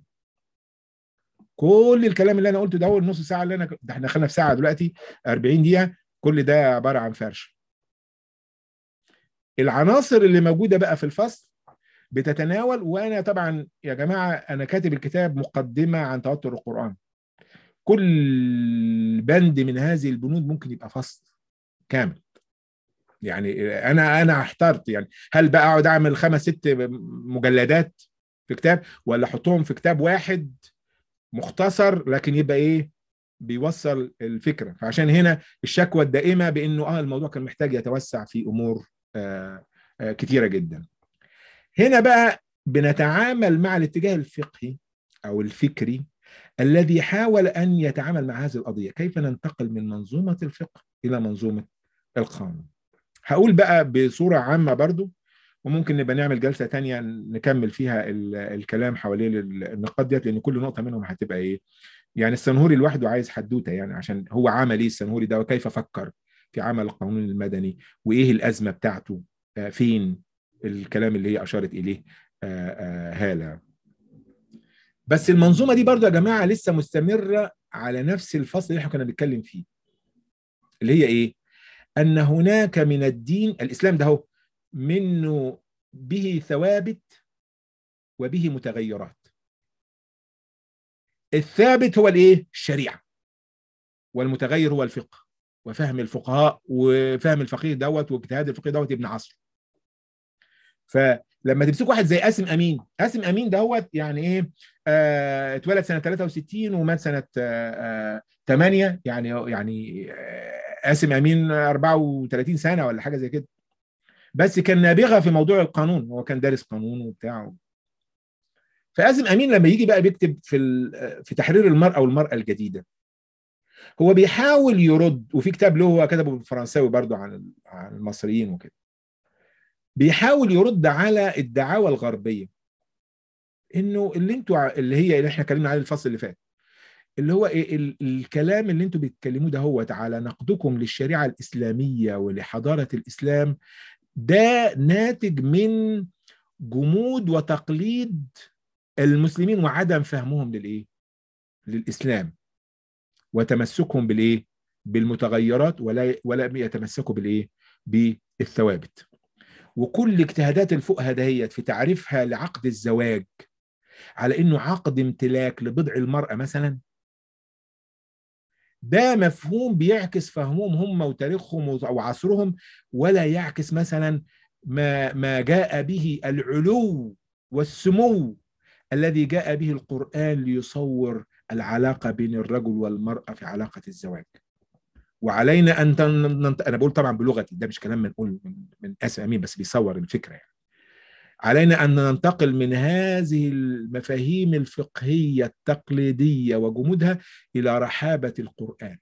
كل الكلام اللي انا قلته ده اول نص ساعه اللي انا ده احنا دخلنا في ساعه دلوقتي 40 دقيقه كل ده عباره عن فرش العناصر اللي موجوده بقى في الفصل بتتناول وانا طبعا يا جماعه انا كاتب الكتاب مقدمه عن توتر القران كل بند من هذه البنود ممكن يبقى فصل كامل يعني انا انا احترت يعني هل بقى اقعد اعمل خمس ست مجلدات في كتاب ولا احطهم في كتاب واحد مختصر لكن يبقى ايه بيوصل الفكره فعشان هنا الشكوى الدائمه بانه اه الموضوع كان محتاج يتوسع في امور آه آه كتيره جدا هنا بقى بنتعامل مع الاتجاه الفقهي او الفكري الذي حاول ان يتعامل مع هذه القضيه كيف ننتقل من منظومه الفقه الى منظومه القانون هقول بقى بصوره عامه برضو وممكن نبقى نعمل جلسه تانية نكمل فيها الكلام حوالين النقاط ديت لان كل نقطه منهم هتبقى ايه يعني السنهوري لوحده عايز حدوته يعني عشان هو عمل ايه السنهوري ده وكيف فكر في عمل القانون المدني وايه الازمه بتاعته آه فين الكلام اللي هي اشارت اليه آه آه هاله بس المنظومه دي برضو يا جماعه لسه مستمره على نفس الفصل اللي احنا كنا بنتكلم فيه اللي هي ايه ان هناك من الدين الاسلام ده هو منه به ثوابت وبه متغيرات الثابت هو الايه الشريعه والمتغير هو الفقه وفهم الفقهاء وفهم الفقيه دوت واجتهاد الفقيه دوت ابن عصر فلما تمسك واحد زي قاسم امين قاسم امين دوت يعني ايه آه اتولد سنه 63 ومات سنه آه آه 8 يعني يعني قاسم امين 34 سنه ولا حاجه زي كده بس كان نابغه في موضوع القانون هو كان دارس قانون وبتاع فقاسم امين لما يجي بقى بيكتب في في تحرير المراه والمراه الجديده هو بيحاول يرد وفي كتاب له هو كتبه بالفرنساوي برضه عن عن المصريين وكده بيحاول يرد على الدعاوى الغربيه انه اللي انتوا اللي هي اللي احنا اتكلمنا عليه الفصل اللي فات اللي هو إيه الكلام اللي انتوا بتتكلموه ده هو على نقدكم للشريعه الاسلاميه ولحضاره الاسلام ده ناتج من جمود وتقليد المسلمين وعدم فهمهم للايه؟ للاسلام وتمسكهم بالايه؟ بالمتغيرات ولا ولا يتمسكوا بالايه؟ بالثوابت. وكل اجتهادات الفقهاء دهيت في تعريفها لعقد الزواج على انه عقد امتلاك لبضع المراه مثلا ده مفهوم بيعكس فهمهم هم وتاريخهم وعصرهم ولا يعكس مثلا ما ما جاء به العلو والسمو الذي جاء به القرآن ليصور العلاقة بين الرجل والمرأة في علاقة الزواج وعلينا أن تنط... أنا بقول طبعا بلغتي ده مش كلام منقول من, من آسف أمين بس بيصور الفكرة يعني علينا أن ننتقل من هذه المفاهيم الفقهية التقليدية وجمودها إلى رحابة القرآن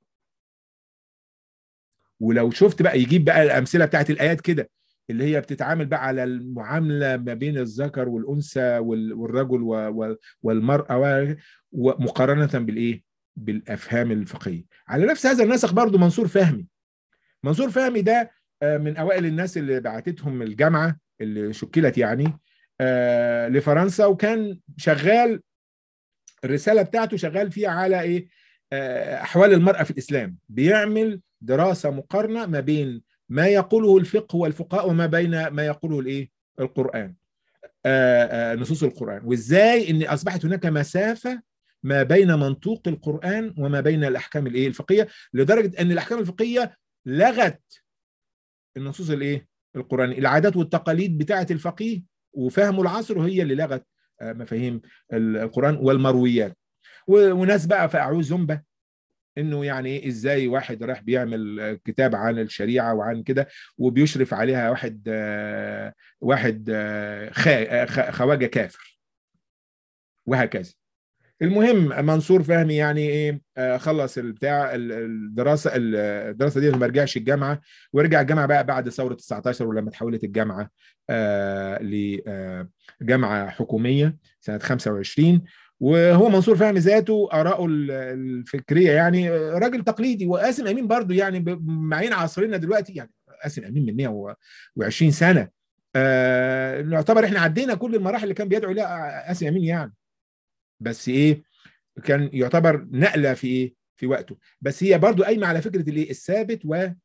ولو شفت بقى يجيب بقى الأمثلة بتاعت الآيات كده اللي هي بتتعامل بقى على المعاملة ما بين الذكر والأنثى والرجل والمرأة ومقارنة بالإيه؟ بالأفهام الفقهية على نفس هذا النسق برضو منصور فهمي منصور فهمي ده من أوائل الناس اللي بعتتهم الجامعة اللي شكلت يعني آه لفرنسا وكان شغال الرساله بتاعته شغال فيها على ايه آه احوال المراه في الاسلام بيعمل دراسه مقارنه ما بين ما يقوله الفقه والفقهاء وما بين ما يقوله الايه القران آه نصوص القران وازاي ان اصبحت هناك مسافه ما بين منطوق القران وما بين الاحكام الايه الفقهيه لدرجه ان الاحكام الفقهيه لغت النصوص الايه القرآن العادات والتقاليد بتاعة الفقيه وفهمه العصر هي اللي لغت مفاهيم القرآن والمرويات وناس بقى فقعوه زنبة انه يعني ايه ازاي واحد راح بيعمل كتاب عن الشريعه وعن كده وبيشرف عليها واحد واحد خواجه كافر وهكذا المهم منصور فهمي يعني ايه خلص البتاع الدراسه الدراسه دي ما رجعش الجامعه ورجع الجامعه بقى بعد ثوره 19 ولما تحولت الجامعه آه لجامعه حكوميه سنه 25 وهو منصور فهمي ذاته اراءه الفكريه يعني راجل تقليدي وقاسم امين برضو يعني معين عصرنا دلوقتي يعني قاسم امين من 120 سنه آه نعتبر احنا عدينا كل المراحل اللي كان بيدعو لها قاسم امين يعني بس ايه كان يعتبر نقله في ايه في وقته بس هي برضو قايمه على فكره الايه الثابت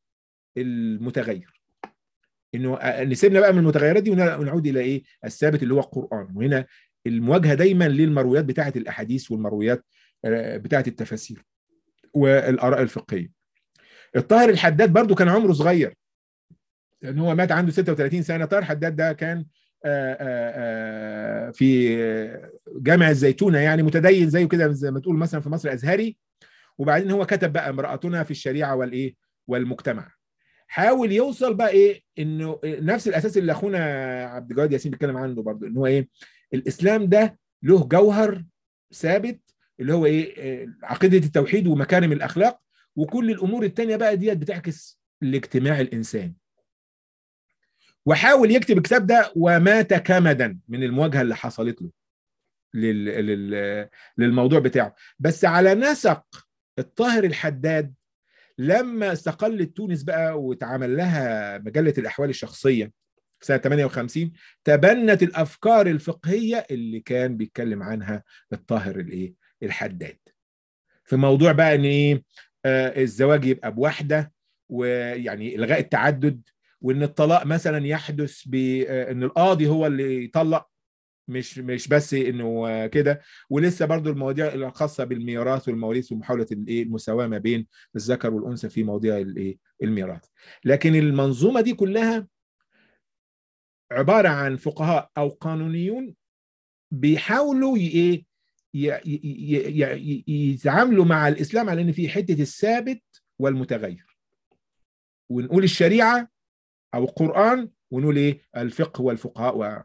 والمتغير انه نسيبنا بقى من المتغيرات دي ونعود الى ايه الثابت اللي هو القران وهنا المواجهه دايما للمرويات بتاعه الاحاديث والمرويات بتاعه التفاسير والاراء الفقهيه الطاهر الحداد برضو كان عمره صغير لان هو مات عنده 36 سنه طاهر الحداد ده كان آآ آآ في جامع الزيتونة يعني متدين زيه كده زي ما تقول مثلا في مصر أزهري وبعدين هو كتب بقى امرأتنا في الشريعة والإيه والمجتمع حاول يوصل بقى إيه إنه نفس الأساس اللي أخونا عبد الجواد ياسين بيتكلم عنه برضه إن هو إيه الإسلام ده له جوهر ثابت اللي هو إيه عقيدة التوحيد ومكارم الأخلاق وكل الأمور التانية بقى ديت بتعكس الاجتماع الإنساني وحاول يكتب الكتاب ده ومات كمدا من المواجهه اللي حصلت له لل... لل... للموضوع بتاعه بس على نسق الطاهر الحداد لما استقلت تونس بقى واتعمل لها مجله الاحوال الشخصيه سنه 58 تبنت الافكار الفقهيه اللي كان بيتكلم عنها الطاهر الايه الحداد في موضوع بقى ان ايه آه الزواج يبقى بوحده ويعني الغاء التعدد وان الطلاق مثلا يحدث بان القاضي هو اللي يطلق مش مش بس انه كده ولسه برضو المواضيع الخاصه بالميراث والمواريث ومحاوله الايه المساواه ما بين الذكر والانثى في مواضيع الايه الميراث لكن المنظومه دي كلها عباره عن فقهاء او قانونيون بيحاولوا ايه يتعاملوا مع الاسلام على ان في حته الثابت والمتغير ونقول الشريعه او القران ونقول ايه الفقه والفقهاء و...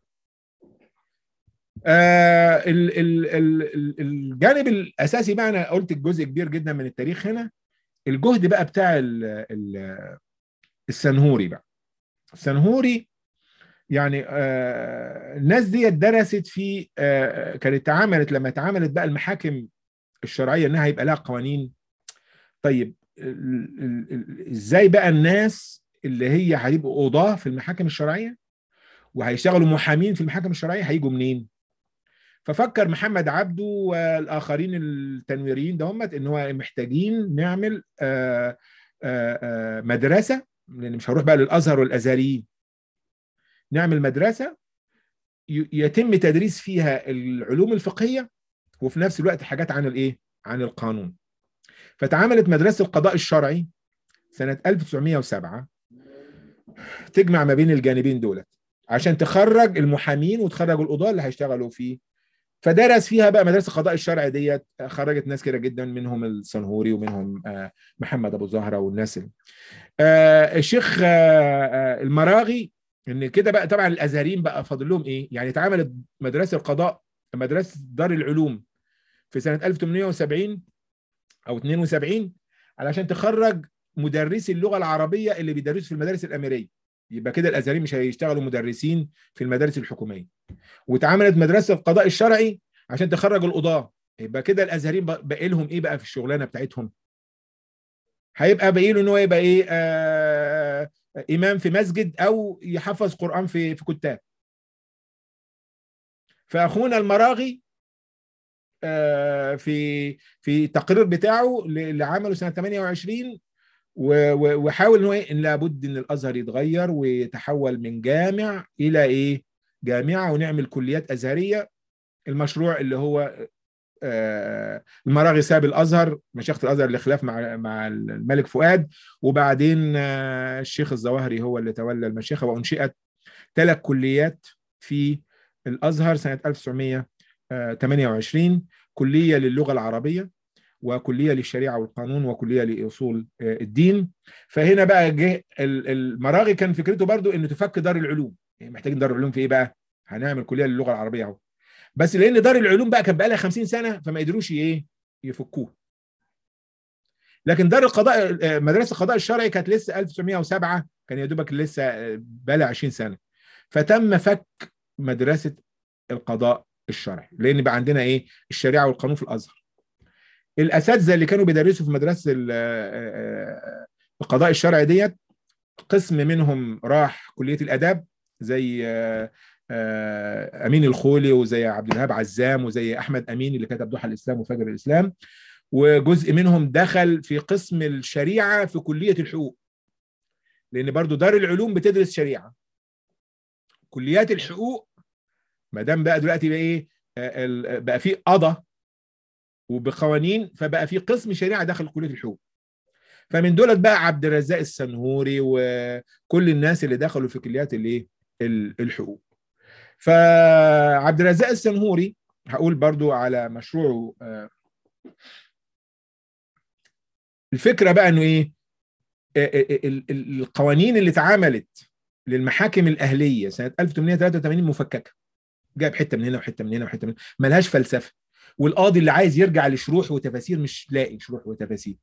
آه ال ال ال الجانب الاساسي بقى انا قلت الجزء كبير جدا من التاريخ هنا الجهد بقى بتاع ال ال السنهوري بقى السنهوري يعني آه الناس دي درست في آه كانت اتعاملت لما اتعاملت بقى المحاكم الشرعيه انها يبقى لها قوانين طيب ازاي بقى الناس اللي هي هيبقوا قضاه في المحاكم الشرعيه وهيشتغلوا محامين في المحاكم الشرعيه هيجوا منين؟ ففكر محمد عبده والاخرين التنويريين ده هم ان هو محتاجين نعمل آآ آآ مدرسه لان مش هروح بقى للازهر والازهريين نعمل مدرسه يتم تدريس فيها العلوم الفقهيه وفي نفس الوقت حاجات عن الايه؟ عن القانون. فتعاملت مدرسه القضاء الشرعي سنه 1907 تجمع ما بين الجانبين دولت عشان تخرج المحامين وتخرج القضاة اللي هيشتغلوا فيه فدرس فيها بقى مدرسه القضاء الشرعي ديت خرجت ناس كده جدا منهم السنهوري ومنهم محمد ابو زهره والناس الشيخ المراغي ان كده بقى طبعا الازهريين بقى فاضل لهم ايه؟ يعني اتعملت مدرسه القضاء مدرسه دار العلوم في سنه 1870 او 72 علشان تخرج مدرسي اللغه العربيه اللي بيدرسوا في المدارس الاميريه يبقى كده الازهريين مش هيشتغلوا مدرسين في المدارس الحكوميه واتعملت مدرسه القضاء الشرعي عشان تخرج القضاه يبقى كده الازهريين باقي لهم ايه بقى في الشغلانه بتاعتهم هيبقى باقي له ان هو يبقى ايه آه امام في مسجد او يحفظ قران في في كتاب فاخونا المراغي آه في في التقرير بتاعه اللي عمله سنه 28 وحاول ان هو ان لابد ان الازهر يتغير ويتحول من جامع الى ايه؟ جامعه ونعمل كليات ازهريه المشروع اللي هو آه المراغي ساب الازهر مشيخه الازهر لخلاف مع مع الملك فؤاد وبعدين آه الشيخ الظواهري هو اللي تولى المشيخه وانشئت ثلاث كليات في الازهر سنه 1928 كليه للغه العربيه وكليه للشريعه والقانون وكليه لاصول الدين فهنا بقى جه المراغي كان فكرته برضو انه تفك دار العلوم يعني محتاجين دار العلوم في ايه بقى هنعمل كليه للغه العربيه اهو بس لان دار العلوم بقى كان بقى لها 50 سنه فما قدروش ايه يفكوه لكن دار القضاء مدرسه القضاء الشرعي كانت لسه 1907 كان يا دوبك لسه بقى لها 20 سنه فتم فك مدرسه القضاء الشرعي لان بقى عندنا ايه الشريعه والقانون في الازهر الاساتذه اللي كانوا بيدرسوا في مدرسه القضاء الشرعي ديت قسم منهم راح كليه الاداب زي امين الخولي وزي عبد الوهاب عزام وزي احمد امين اللي كتب ضحى الاسلام وفجر الاسلام وجزء منهم دخل في قسم الشريعه في كليه الحقوق لان برضو دار العلوم بتدرس شريعه كليات الحقوق ما دام بقى دلوقتي بقى ايه بقى في قضاء وبقوانين فبقى في قسم شريعه داخل كليه الحقوق فمن دولت بقى عبد الرزاق السنهوري وكل الناس اللي دخلوا في كليات الايه الحقوق فعبد الرزاق السنهوري هقول برضو على مشروعه الفكره بقى انه ايه القوانين اللي اتعملت للمحاكم الاهليه سنه 1883 مفككه جايب حته من هنا وحته من هنا وحته من هنا ملهاش فلسفه والقاضي اللي عايز يرجع لشروح وتفاسير مش لاقي شروح وتفاسير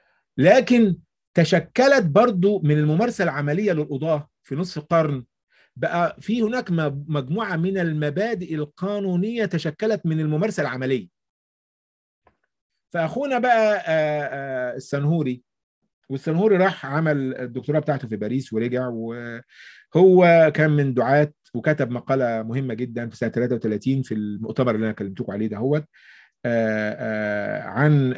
لكن تشكلت برضو من الممارسه العمليه للقضاه في نصف القرن بقى في هناك مجموعه من المبادئ القانونيه تشكلت من الممارسه العمليه فاخونا بقى السنهوري والسنهوري راح عمل الدكتوراه بتاعته في باريس ورجع وهو كان من دعاة وكتب مقالة مهمة جدا في سنة 33 في المؤتمر اللي أنا كلمتكم عليه دهوت عن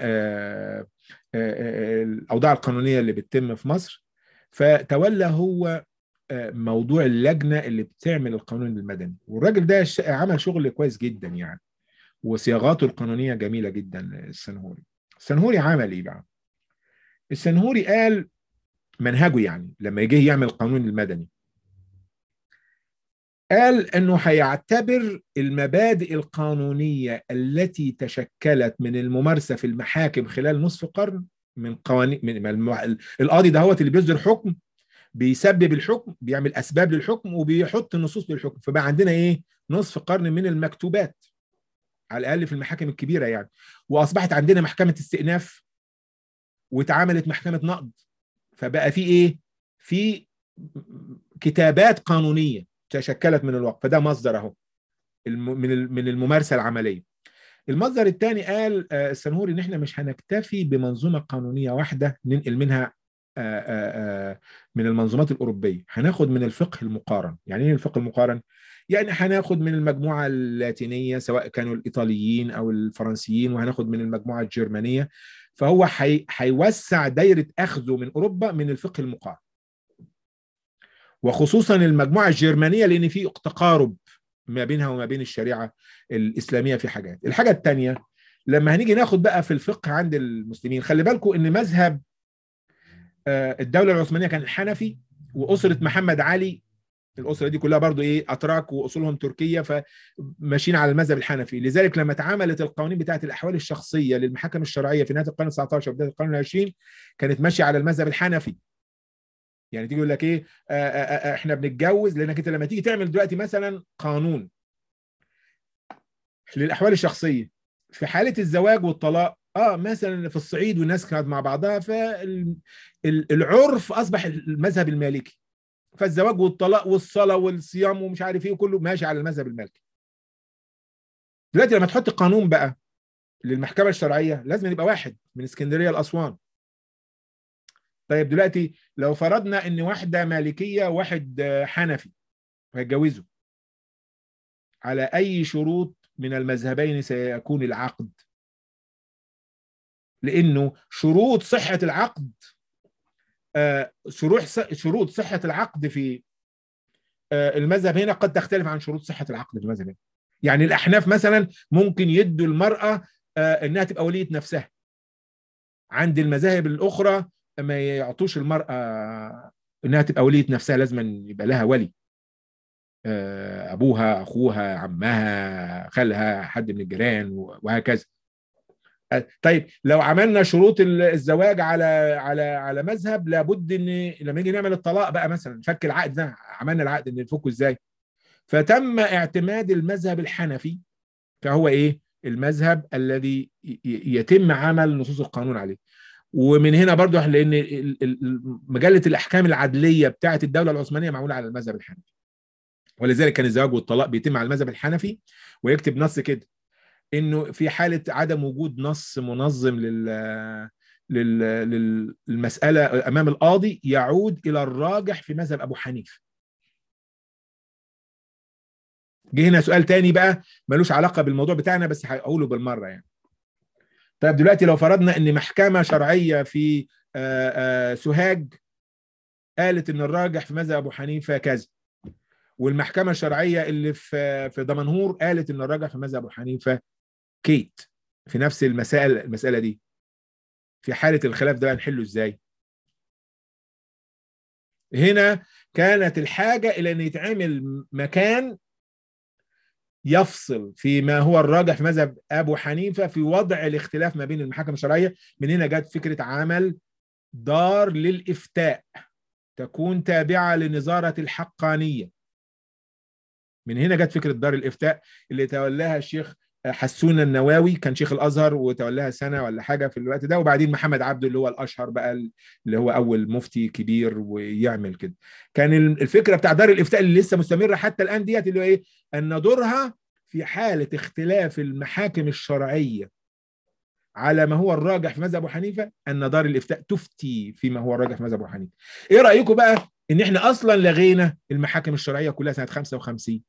الأوضاع القانونية اللي بتتم في مصر فتولى هو موضوع اللجنة اللي بتعمل القانون المدني والراجل ده عمل شغل كويس جدا يعني وصياغاته القانونية جميلة جدا السنهوري السنهوري عمل ايه بقى السنهوري قال منهجه يعني لما يجي يعمل القانون المدني قال انه هيعتبر المبادئ القانونيه التي تشكلت من الممارسه في المحاكم خلال نصف قرن من قوانين من القاضي ده هو اللي بيصدر حكم بيسبب الحكم بيعمل اسباب للحكم وبيحط النصوص للحكم فبقى عندنا ايه نصف قرن من المكتوبات على الاقل في المحاكم الكبيره يعني واصبحت عندنا محكمه استئناف واتعملت محكمه نقض فبقى في ايه في كتابات قانونيه تشكلت من الوقت فده مصدر اهو من من الممارسه العمليه المصدر الثاني قال السنهوري ان احنا مش هنكتفي بمنظومه قانونيه واحده ننقل منها من المنظومات الاوروبيه هناخد من الفقه المقارن يعني ايه الفقه المقارن يعني هناخد من المجموعه اللاتينيه سواء كانوا الايطاليين او الفرنسيين وهناخد من المجموعه الجرمانيه فهو هيوسع دايره اخذه من اوروبا من الفقه المقارن وخصوصا المجموعه الجرمانيه لان في تقارب ما بينها وما بين الشريعه الاسلاميه في حاجات الحاجه الثانيه لما هنيجي ناخد بقى في الفقه عند المسلمين خلي بالكم ان مذهب الدوله العثمانيه كان الحنفي واسره محمد علي الاسره دي كلها برضو ايه اتراك واصولهم تركيه فماشيين على المذهب الحنفي لذلك لما اتعملت القوانين بتاعه الاحوال الشخصيه للمحاكم الشرعيه في نهايه القرن 19 وبدايه القرن 20 كانت ماشيه على المذهب الحنفي يعني تيجي يقول لك ايه آآ آآ احنا بنتجوز لانك انت لما تيجي تعمل دلوقتي مثلا قانون للاحوال الشخصيه في حاله الزواج والطلاق اه مثلا في الصعيد والناس كانت مع بعضها فالعرف اصبح المذهب المالكي فالزواج والطلاق والصلاه والصيام ومش عارف ايه وكله ماشي على المذهب المالكي دلوقتي لما تحط قانون بقى للمحكمه الشرعيه لازم يبقى واحد من اسكندريه لاسوان طيب دلوقتي لو فرضنا ان واحده مالكيه وواحد حنفي هيتجوزوا على اي شروط من المذهبين سيكون العقد لانه شروط صحه العقد شروط شروط صحه العقد في المذهب هنا قد تختلف عن شروط صحه العقد في المذهب هنا يعني الاحناف مثلا ممكن يدوا المراه انها تبقى وليه نفسها عند المذاهب الاخرى ما يعطوش المراه انها تبقى وليه نفسها لازم يبقى لها ولي ابوها اخوها عمها خالها حد من الجيران وهكذا طيب لو عملنا شروط الزواج على على على مذهب لابد ان لما نيجي نعمل الطلاق بقى مثلا فك العقد ده عملنا العقد ان نفكه ازاي فتم اعتماد المذهب الحنفي فهو ايه المذهب الذي يتم عمل نصوص القانون عليه ومن هنا برضو لان مجله الاحكام العدليه بتاعه الدوله العثمانيه معموله على المذهب الحنفي ولذلك كان الزواج والطلاق بيتم على المذهب الحنفي ويكتب نص كده انه في حاله عدم وجود نص منظم لل للمساله امام القاضي يعود الى الراجح في مذهب ابو حنيفه جه هنا سؤال تاني بقى ملوش علاقه بالموضوع بتاعنا بس هقوله بالمره يعني طيب دلوقتي لو فرضنا ان محكمه شرعيه في سوهاج قالت ان الراجح في مذهب ابو حنيفه كذا والمحكمه الشرعيه اللي في في دمنهور قالت ان الراجح في مذهب ابو حنيفه كيت في نفس المسائل المساله دي في حاله الخلاف ده نحله ازاي هنا كانت الحاجه الى ان يتعمل مكان يفصل فيما هو الراجح في مذهب ابو حنيفه في وضع الاختلاف ما بين المحاكم الشرعيه من هنا جت فكره عمل دار للافتاء تكون تابعه لنظاره الحقانيه من هنا جت فكره دار الافتاء اللي تولاها الشيخ حسون النواوي كان شيخ الازهر وتولاها سنه ولا حاجه في الوقت ده وبعدين محمد عبده اللي هو الاشهر بقى اللي هو اول مفتي كبير ويعمل كده كان الفكره بتاع دار الافتاء اللي لسه مستمره حتى الان ديت اللي هو ايه ان دورها في حاله اختلاف المحاكم الشرعيه على ما هو الراجح في مذهب ابو حنيفه ان دار الافتاء تفتي فيما هو الراجح في مذهب ابو حنيفه ايه رايكم بقى ان احنا اصلا لغينا المحاكم الشرعيه كلها سنه 55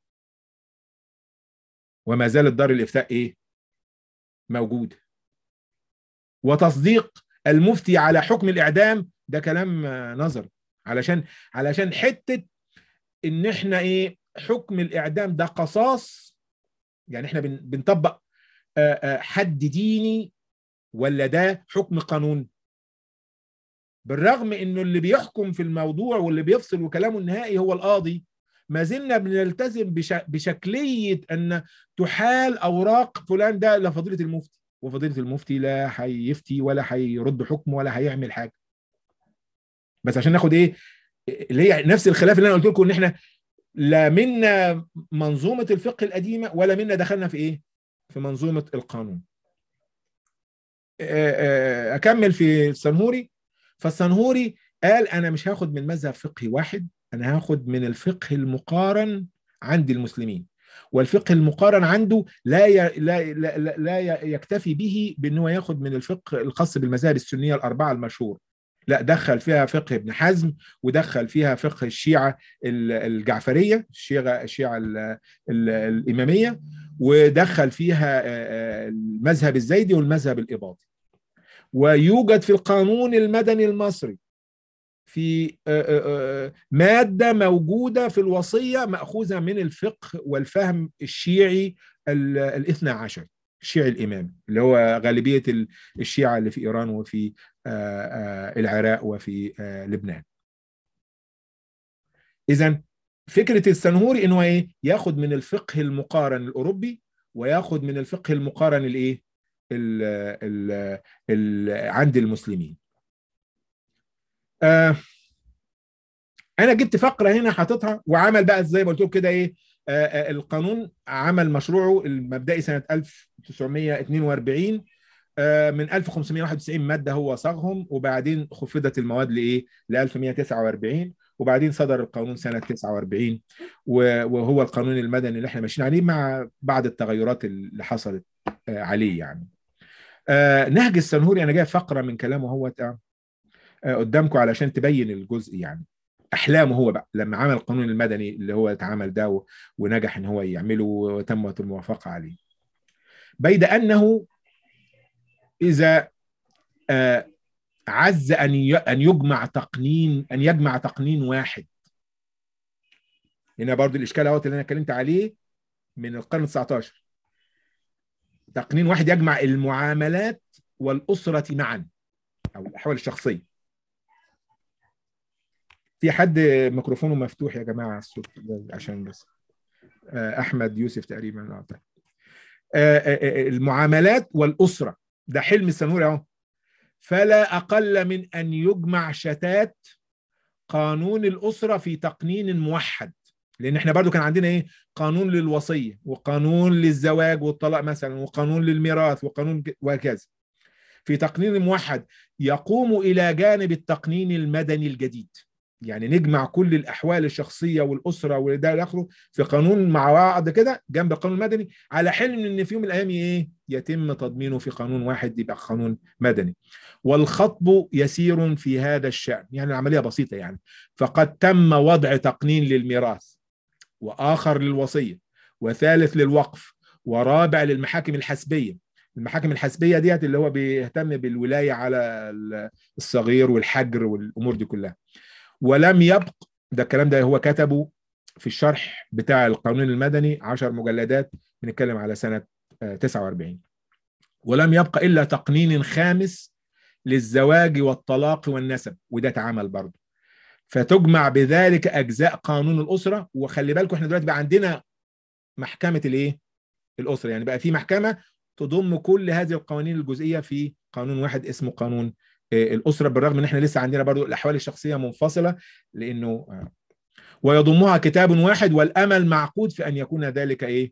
وما زالت دار الافتاء ايه موجوده وتصديق المفتي على حكم الاعدام ده كلام نظري علشان علشان حته ان احنا ايه حكم الاعدام ده قصاص يعني احنا بنطبق حد ديني ولا ده حكم قانون بالرغم انه اللي بيحكم في الموضوع واللي بيفصل وكلامه النهائي هو القاضي ما زلنا بنلتزم بشكليه ان تحال اوراق فلان ده لفضيله المفتي وفضيله المفتي لا هيفتي ولا هيرد حكم ولا هيعمل حاجه بس عشان ناخد ايه اللي هي نفس الخلاف اللي انا قلت لكم ان احنا لا منا منظومه الفقه القديمه ولا منا دخلنا في ايه في منظومه القانون اكمل في السنهوري فالسنهوري قال انا مش هاخد من مذهب فقهي واحد انا هاخد من الفقه المقارن عند المسلمين والفقه المقارن عنده لا ي... لا لا, لا يكتفي به بان هو ياخد من الفقه الخاص بالمذاهب السنيه الاربعه المشهور لا دخل فيها فقه ابن حزم ودخل فيها فقه الشيعه الجعفريه الشيعه الشيعه الاماميه ودخل فيها المذهب الزيدي والمذهب الاباضي ويوجد في القانون المدني المصري في مادة موجودة في الوصية مأخوذة من الفقه والفهم الشيعي الاثنى عشر الشيعي الإمامي اللي هو غالبية الشيعة اللي في إيران وفي العراق وفي لبنان إذا فكرة السنهوري إنه إيه ياخد من الفقه المقارن الأوروبي وياخد من الفقه المقارن الإيه ال ال ال عند المسلمين آه انا جبت فقره هنا حاططها وعمل بقى زي ما قلت لكم كده ايه آه آه القانون عمل مشروعه المبدئي سنه 1942 آه من 1591 ماده هو صاغهم وبعدين خفضت المواد لايه ل 1149 وبعدين صدر القانون سنه 49 وهو القانون المدني اللي احنا ماشيين عليه مع بعض التغيرات اللي حصلت عليه يعني نهج السنهوري انا جايب فقره من كلامه هو قدامكم علشان تبين الجزء يعني احلامه هو بقى لما عمل القانون المدني اللي هو اتعمل ده ونجح ان هو يعمله وتمت الموافقه عليه بيد انه اذا عز ان ان يجمع تقنين ان يجمع تقنين واحد هنا برضو الاشكال اهوت اللي انا اتكلمت عليه من القرن 19 تقنين واحد يجمع المعاملات والاسره معا او الاحوال الشخصيه في حد ميكروفونه مفتوح يا جماعه الصوت عشان بس احمد يوسف تقريبا المعاملات والاسره ده حلم السنوري اهو فلا اقل من ان يجمع شتات قانون الاسره في تقنين موحد لان احنا برضو كان عندنا ايه قانون للوصيه وقانون للزواج والطلاق مثلا وقانون للميراث وقانون وهكذا في تقنين موحد يقوم الى جانب التقنين المدني الجديد يعني نجمع كل الاحوال الشخصيه والاسره وده الى اخره في قانون مع بعض كده جنب القانون المدني على حلم ان في يوم من الايام ايه يتم تضمينه في قانون واحد يبقى قانون مدني والخطب يسير في هذا الشان يعني العمليه بسيطه يعني فقد تم وضع تقنين للميراث واخر للوصيه وثالث للوقف ورابع للمحاكم الحسبيه المحاكم الحسبيه ديت اللي هو بيهتم بالولايه على الصغير والحجر والامور دي كلها ولم يبق ده الكلام ده هو كتبه في الشرح بتاع القانون المدني 10 مجلدات بنتكلم على سنه 49 ولم يبق الا تقنين خامس للزواج والطلاق والنسب وده اتعمل برضه فتجمع بذلك اجزاء قانون الاسره وخلي بالكم احنا دلوقتي بقى عندنا محكمه الايه الاسره يعني بقى في محكمه تضم كل هذه القوانين الجزئيه في قانون واحد اسمه قانون الاسره بالرغم ان احنا لسه عندنا برضو الاحوال الشخصيه منفصله لانه ويضمها كتاب واحد والامل معقود في ان يكون ذلك ايه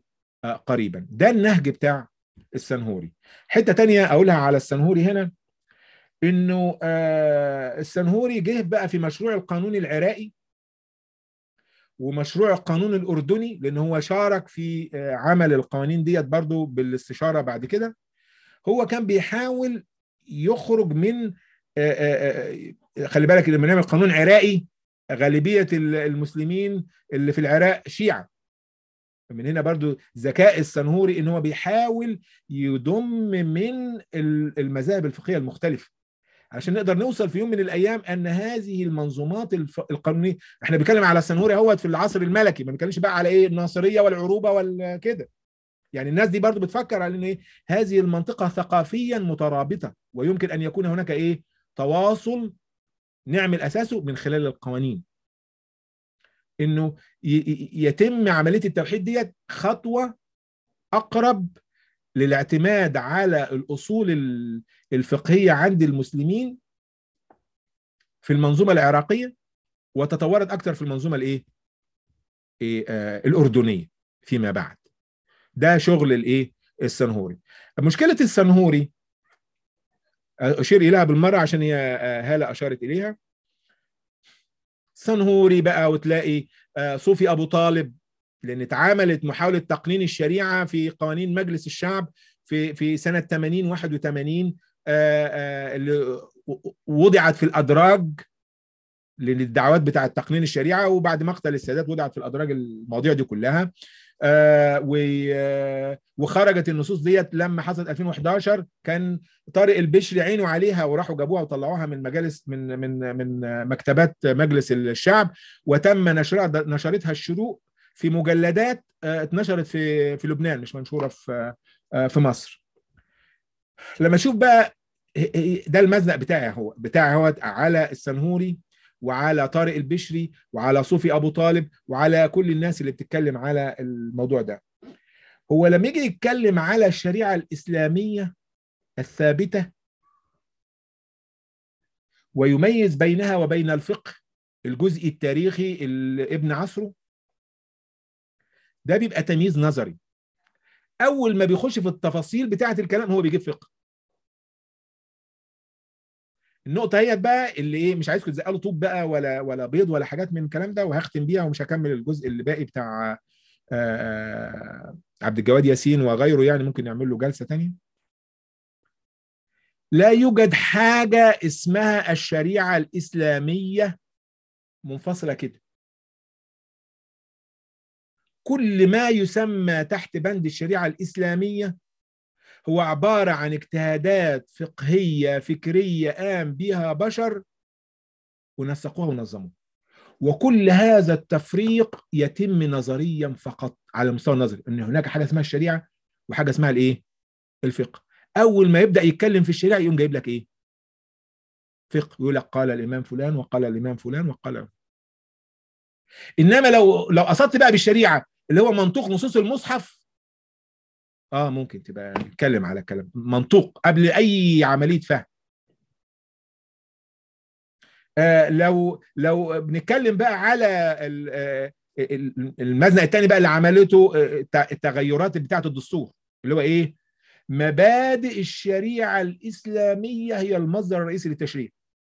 قريبا ده النهج بتاع السنهوري حته تانية اقولها على السنهوري هنا انه السنهوري جه بقى في مشروع القانون العراقي ومشروع القانون الاردني لان هو شارك في عمل القوانين ديت برضو بالاستشاره بعد كده هو كان بيحاول يخرج من خلي بالك لما نعمل قانون عراقي غالبيه المسلمين اللي في العراق شيعه من هنا برضو ذكاء السنهوري ان هو بيحاول يضم من المذاهب الفقهيه المختلفه عشان نقدر نوصل في يوم من الايام ان هذه المنظومات القانونيه احنا بنتكلم على السنهوري اهوت في العصر الملكي ما بنتكلمش بقى على ايه الناصريه والعروبه والكده يعني الناس دي برضو بتفكر على ان ايه هذه المنطقه ثقافيا مترابطه ويمكن ان يكون هناك ايه تواصل نعمل اساسه من خلال القوانين انه يتم عمليه التوحيد ديت خطوه اقرب للاعتماد على الاصول الفقهيه عند المسلمين في المنظومه العراقيه وتطورت اكثر في المنظومه الايه؟ إيه آه الاردنيه فيما بعد. ده شغل الايه؟ السنهوري. مشكله السنهوري اشير اليها بالمره عشان هي هاله اشارت اليها. سنهوري بقى وتلاقي صوفي ابو طالب لان اتعملت محاوله تقنين الشريعه في قوانين مجلس الشعب في في سنه 80 81 اللي وضعت في الادراج للدعوات بتاعه تقنين الشريعه وبعد مقتل السادات وضعت في الادراج المواضيع دي كلها وخرجت النصوص ديت لما حصلت 2011 كان طارق البشري عينه عليها وراحوا جابوها وطلعوها من مجالس من من من مكتبات مجلس الشعب وتم نشرها نشرتها الشروق في مجلدات اتنشرت في في لبنان مش منشوره في في مصر لما اشوف بقى ده المزنق بتاعي هو بتاعي هو على السنهوري وعلى طارق البشري وعلى صوفي ابو طالب وعلى كل الناس اللي بتتكلم على الموضوع ده هو لما يجي يتكلم على الشريعه الاسلاميه الثابته ويميز بينها وبين الفقه الجزء التاريخي ابن عصره ده بيبقى تمييز نظري اول ما بيخش في التفاصيل بتاعه الكلام هو بيجيب فقه النقطة هي بقى اللي ايه مش عايزكم تزقلوا طوب بقى ولا ولا بيض ولا حاجات من الكلام ده وهختم بيها ومش هكمل الجزء اللي باقي بتاع عبد الجواد ياسين وغيره يعني ممكن يعمل له جلسة تانية لا يوجد حاجة اسمها الشريعة الإسلامية منفصلة كده كل ما يسمى تحت بند الشريعة الإسلامية هو عبارة عن اجتهادات فقهية فكرية قام بها بشر ونسقوها ونظموها وكل هذا التفريق يتم نظريا فقط على المستوى النظري ان هناك حاجه اسمها الشريعه وحاجه اسمها الايه الفقه اول ما يبدا يتكلم في الشريعه يقوم جايب لك ايه فقه يقول لك قال الامام فلان وقال الامام فلان وقال انما لو لو قصدت بقى بالشريعه اللي هو منطوق نصوص المصحف اه ممكن تبقى نتكلم على كلام منطوق قبل اي عمليه فهم آه لو لو بنتكلم بقى على المزنق الثاني بقى اللي عملته التغيرات بتاعه الدستور اللي هو ايه مبادئ الشريعه الاسلاميه هي المصدر الرئيسي للتشريع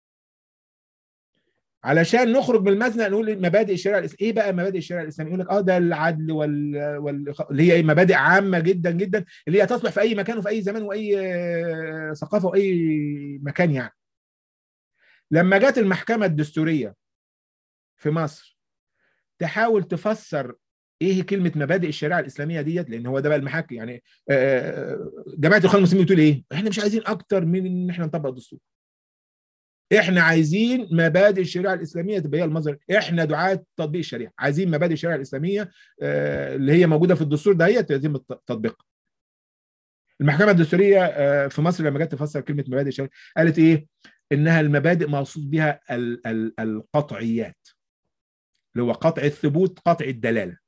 علشان نخرج من المزنق نقول مبادئ الشريعه الاسلاميه ايه بقى مبادئ الشريعه الاسلاميه يقول لك اه ده العدل وال... وال... اللي هي مبادئ عامه جدا جدا اللي هي تصلح في اي مكان وفي اي زمان واي ثقافه واي مكان يعني لما جت المحكمه الدستوريه في مصر تحاول تفسر ايه كلمه مبادئ الشريعه الاسلاميه ديت لان هو ده بقى المحك يعني جماعه الاخوان المسلمين بتقول ايه احنا مش عايزين اكتر من ان احنا نطبق الدستور احنا عايزين مبادئ الشريعه الاسلاميه تبقى هي المصدر احنا دعاه تطبيق الشريعه عايزين مبادئ الشريعه الاسلاميه اللي هي موجوده في الدستور ده هي يتم تطبيقها المحكمه الدستوريه في مصر لما جت تفسر كلمه مبادئ الشريعه قالت ايه انها المبادئ مقصود بها القطعيات اللي هو قطع الثبوت قطع الدلاله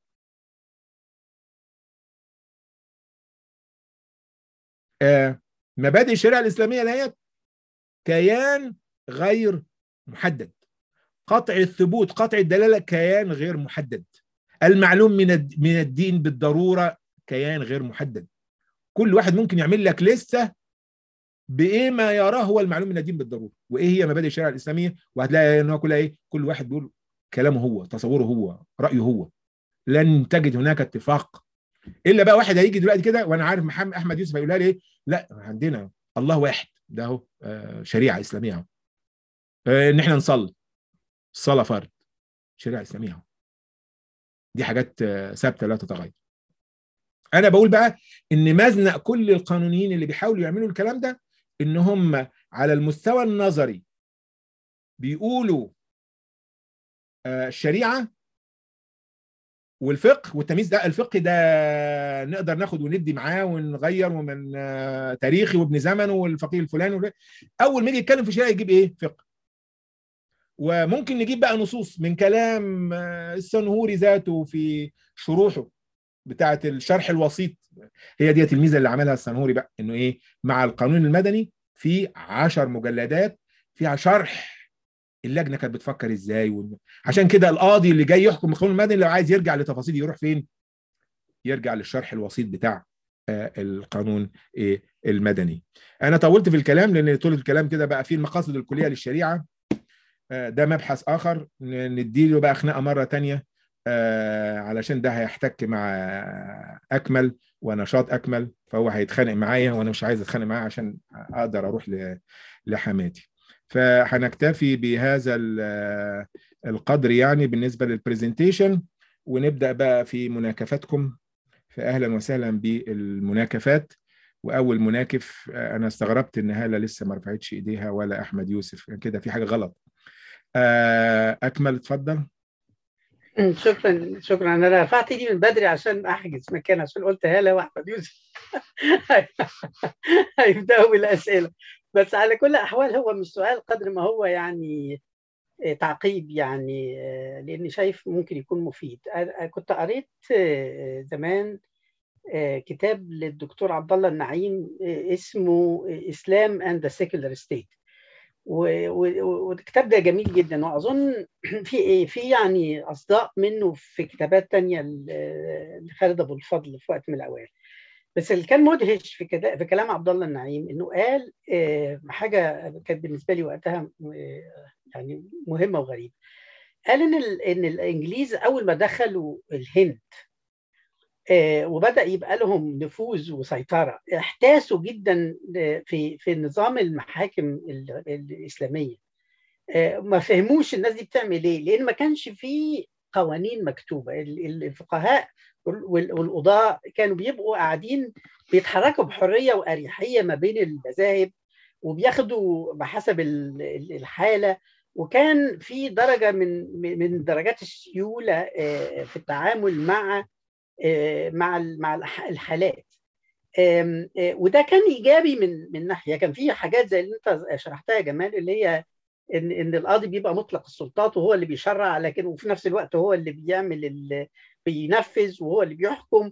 مبادئ الشريعه الاسلاميه ديت كيان غير محدد قطع الثبوت قطع الدلاله كيان غير محدد المعلوم من من الدين بالضروره كيان غير محدد كل واحد ممكن يعمل لك لسته بايه ما يراه هو المعلوم من الدين بالضروره وايه هي مبادئ الشريعه الاسلاميه وهتلاقي ان هو كلها ايه كل واحد بيقول كلامه هو تصوره هو رايه هو لن تجد هناك اتفاق الا بقى واحد هيجي دلوقتي كده وانا عارف محمد احمد يوسف هيقولها لي ايه لا عندنا الله واحد ده اهو آه، شريعه اسلاميه اهو آه، ان احنا نصلي الصلاه فرض شريعه اسلاميه اهو دي حاجات آه، ثابته لا تتغير انا بقول بقى ان مزنق كل القانونيين اللي بيحاولوا يعملوا الكلام ده ان هم على المستوى النظري بيقولوا آه، الشريعه والفقه والتمييز ده الفقه ده نقدر ناخد وندي معاه ونغير ومن آه، تاريخي وابن زمنه والفقيه الفلاني ولا- اول ما يجي يتكلم في الشريعه يجيب ايه فقه وممكن نجيب بقى نصوص من كلام آه، السنهوري ذاته في شروحه بتاعه الشرح الوسيط هي ديت الميزه اللي عملها السنهوري بقى انه ايه مع القانون المدني في عشر مجلدات فيها شرح اللجنه كانت بتفكر ازاي وال... عشان كده القاضي اللي جاي يحكم القانون المدني لو عايز يرجع لتفاصيل يروح فين يرجع للشرح الوسيط بتاع آه، القانون إيه المدني انا طولت في الكلام لان طول الكلام كده بقى فيه المقاصد الكليه للشريعه آه، ده مبحث اخر ن- نديله بقى خناقه مره تانية آه، علشان ده هيحتك مع اكمل ونشاط اكمل فهو هيتخانق معايا وانا مش عايز اتخانق معاه عشان اقدر اروح ل- لحماتي فهنكتفي بهذا ال- القدر يعني بالنسبه للبرزنتيشن ونبدا بقى في مناكفاتكم فاهلا وسهلا بالمناكفات واول مناكف آه، انا استغربت ان هاله لسه ما رفعتش ايديها ولا احمد يوسف كده في حاجه غلط آه، اكمل اتفضل شكرا شكرا انا رفعت ايدي من بدري عشان احجز مكان عشان قلت هلا واحمد يوسف هيبداوا بالاسئله بس على كل الاحوال هو مش سؤال قدر ما هو يعني تعقيب يعني لاني شايف ممكن يكون مفيد أنا كنت قريت زمان كتاب للدكتور عبد الله النعيم اسمه اسلام اند ذا سيكولار ستيت والكتاب ده جميل جدا واظن في ايه في يعني اصداء منه في كتابات تانية لخالد ابو الفضل في وقت من الاوقات بس اللي كان مدهش في كده في كلام عبد الله النعيم انه قال حاجه كانت بالنسبه لي وقتها يعني مهمه وغريبه قال ان ان الانجليز اول ما دخلوا الهند وبدا يبقى لهم نفوذ وسيطره احتاسوا جدا في في نظام المحاكم الاسلاميه ما فهموش الناس دي بتعمل ايه لان ما كانش في قوانين مكتوبه الفقهاء والقضاء كانوا بيبقوا قاعدين بيتحركوا بحريه واريحيه ما بين المذاهب وبياخدوا بحسب الحاله وكان في درجه من من درجات السيوله في التعامل مع مع مع الحالات وده كان ايجابي من من ناحيه كان في حاجات زي اللي انت شرحتها يا جمال اللي هي ان ان القاضي بيبقى مطلق السلطات وهو اللي بيشرع لكن وفي نفس الوقت هو اللي بيعمل اللي بينفذ وهو اللي بيحكم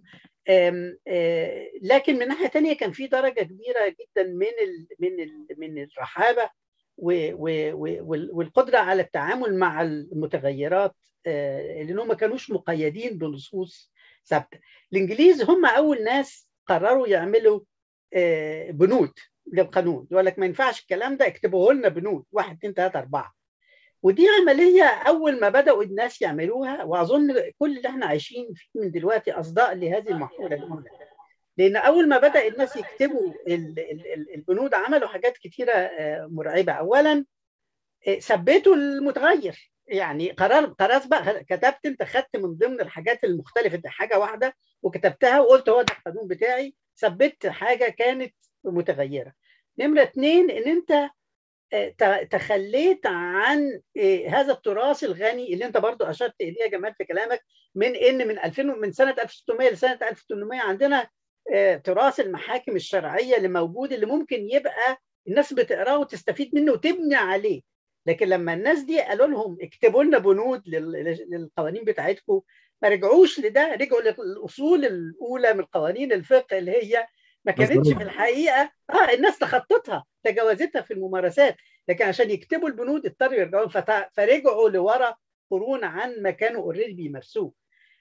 لكن من ناحيه ثانيه كان في درجه كبيره جدا من ال من ال من الرحابه والقدره على التعامل مع المتغيرات لانهم ما كانوش مقيدين بنصوص ثابته الانجليز هم اول ناس قرروا يعملوا بنود للقانون يقول لك ما ينفعش الكلام ده اكتبوه لنا بنود واحد اثنين ثلاثه اربعه ودي عمليه اول ما بداوا الناس يعملوها واظن كل اللي احنا عايشين فيه من دلوقتي اصداء لهذه المرحله الاولى لان اول ما بدا الناس يكتبوا البنود عملوا حاجات كثيره مرعبه اولا ثبتوا المتغير يعني قرار قرار بقى كتبت انت خدت من ضمن الحاجات المختلفه دي حاجه واحده وكتبتها وقلت هو ده القانون بتاعي ثبت حاجه كانت متغيره نمره اثنين ان انت تخليت عن هذا التراث الغني اللي انت برضو اشرت اليه يا جمال في كلامك من ان من 2000 من سنه 1600 لسنه 1800 عندنا تراث المحاكم الشرعيه اللي موجود اللي ممكن يبقى الناس بتقراه وتستفيد منه وتبني عليه لكن لما الناس دي قالوا لهم اكتبوا لنا بنود للقوانين بتاعتكم ما رجعوش لده رجعوا للاصول الاولى من قوانين الفقه اللي هي ما كانتش في الحقيقه اه الناس تخطتها تجاوزتها في الممارسات لكن عشان يكتبوا البنود اضطروا يرجعوا فرجعوا لورا قرون عن ما كانوا اوريدي بيمارسوه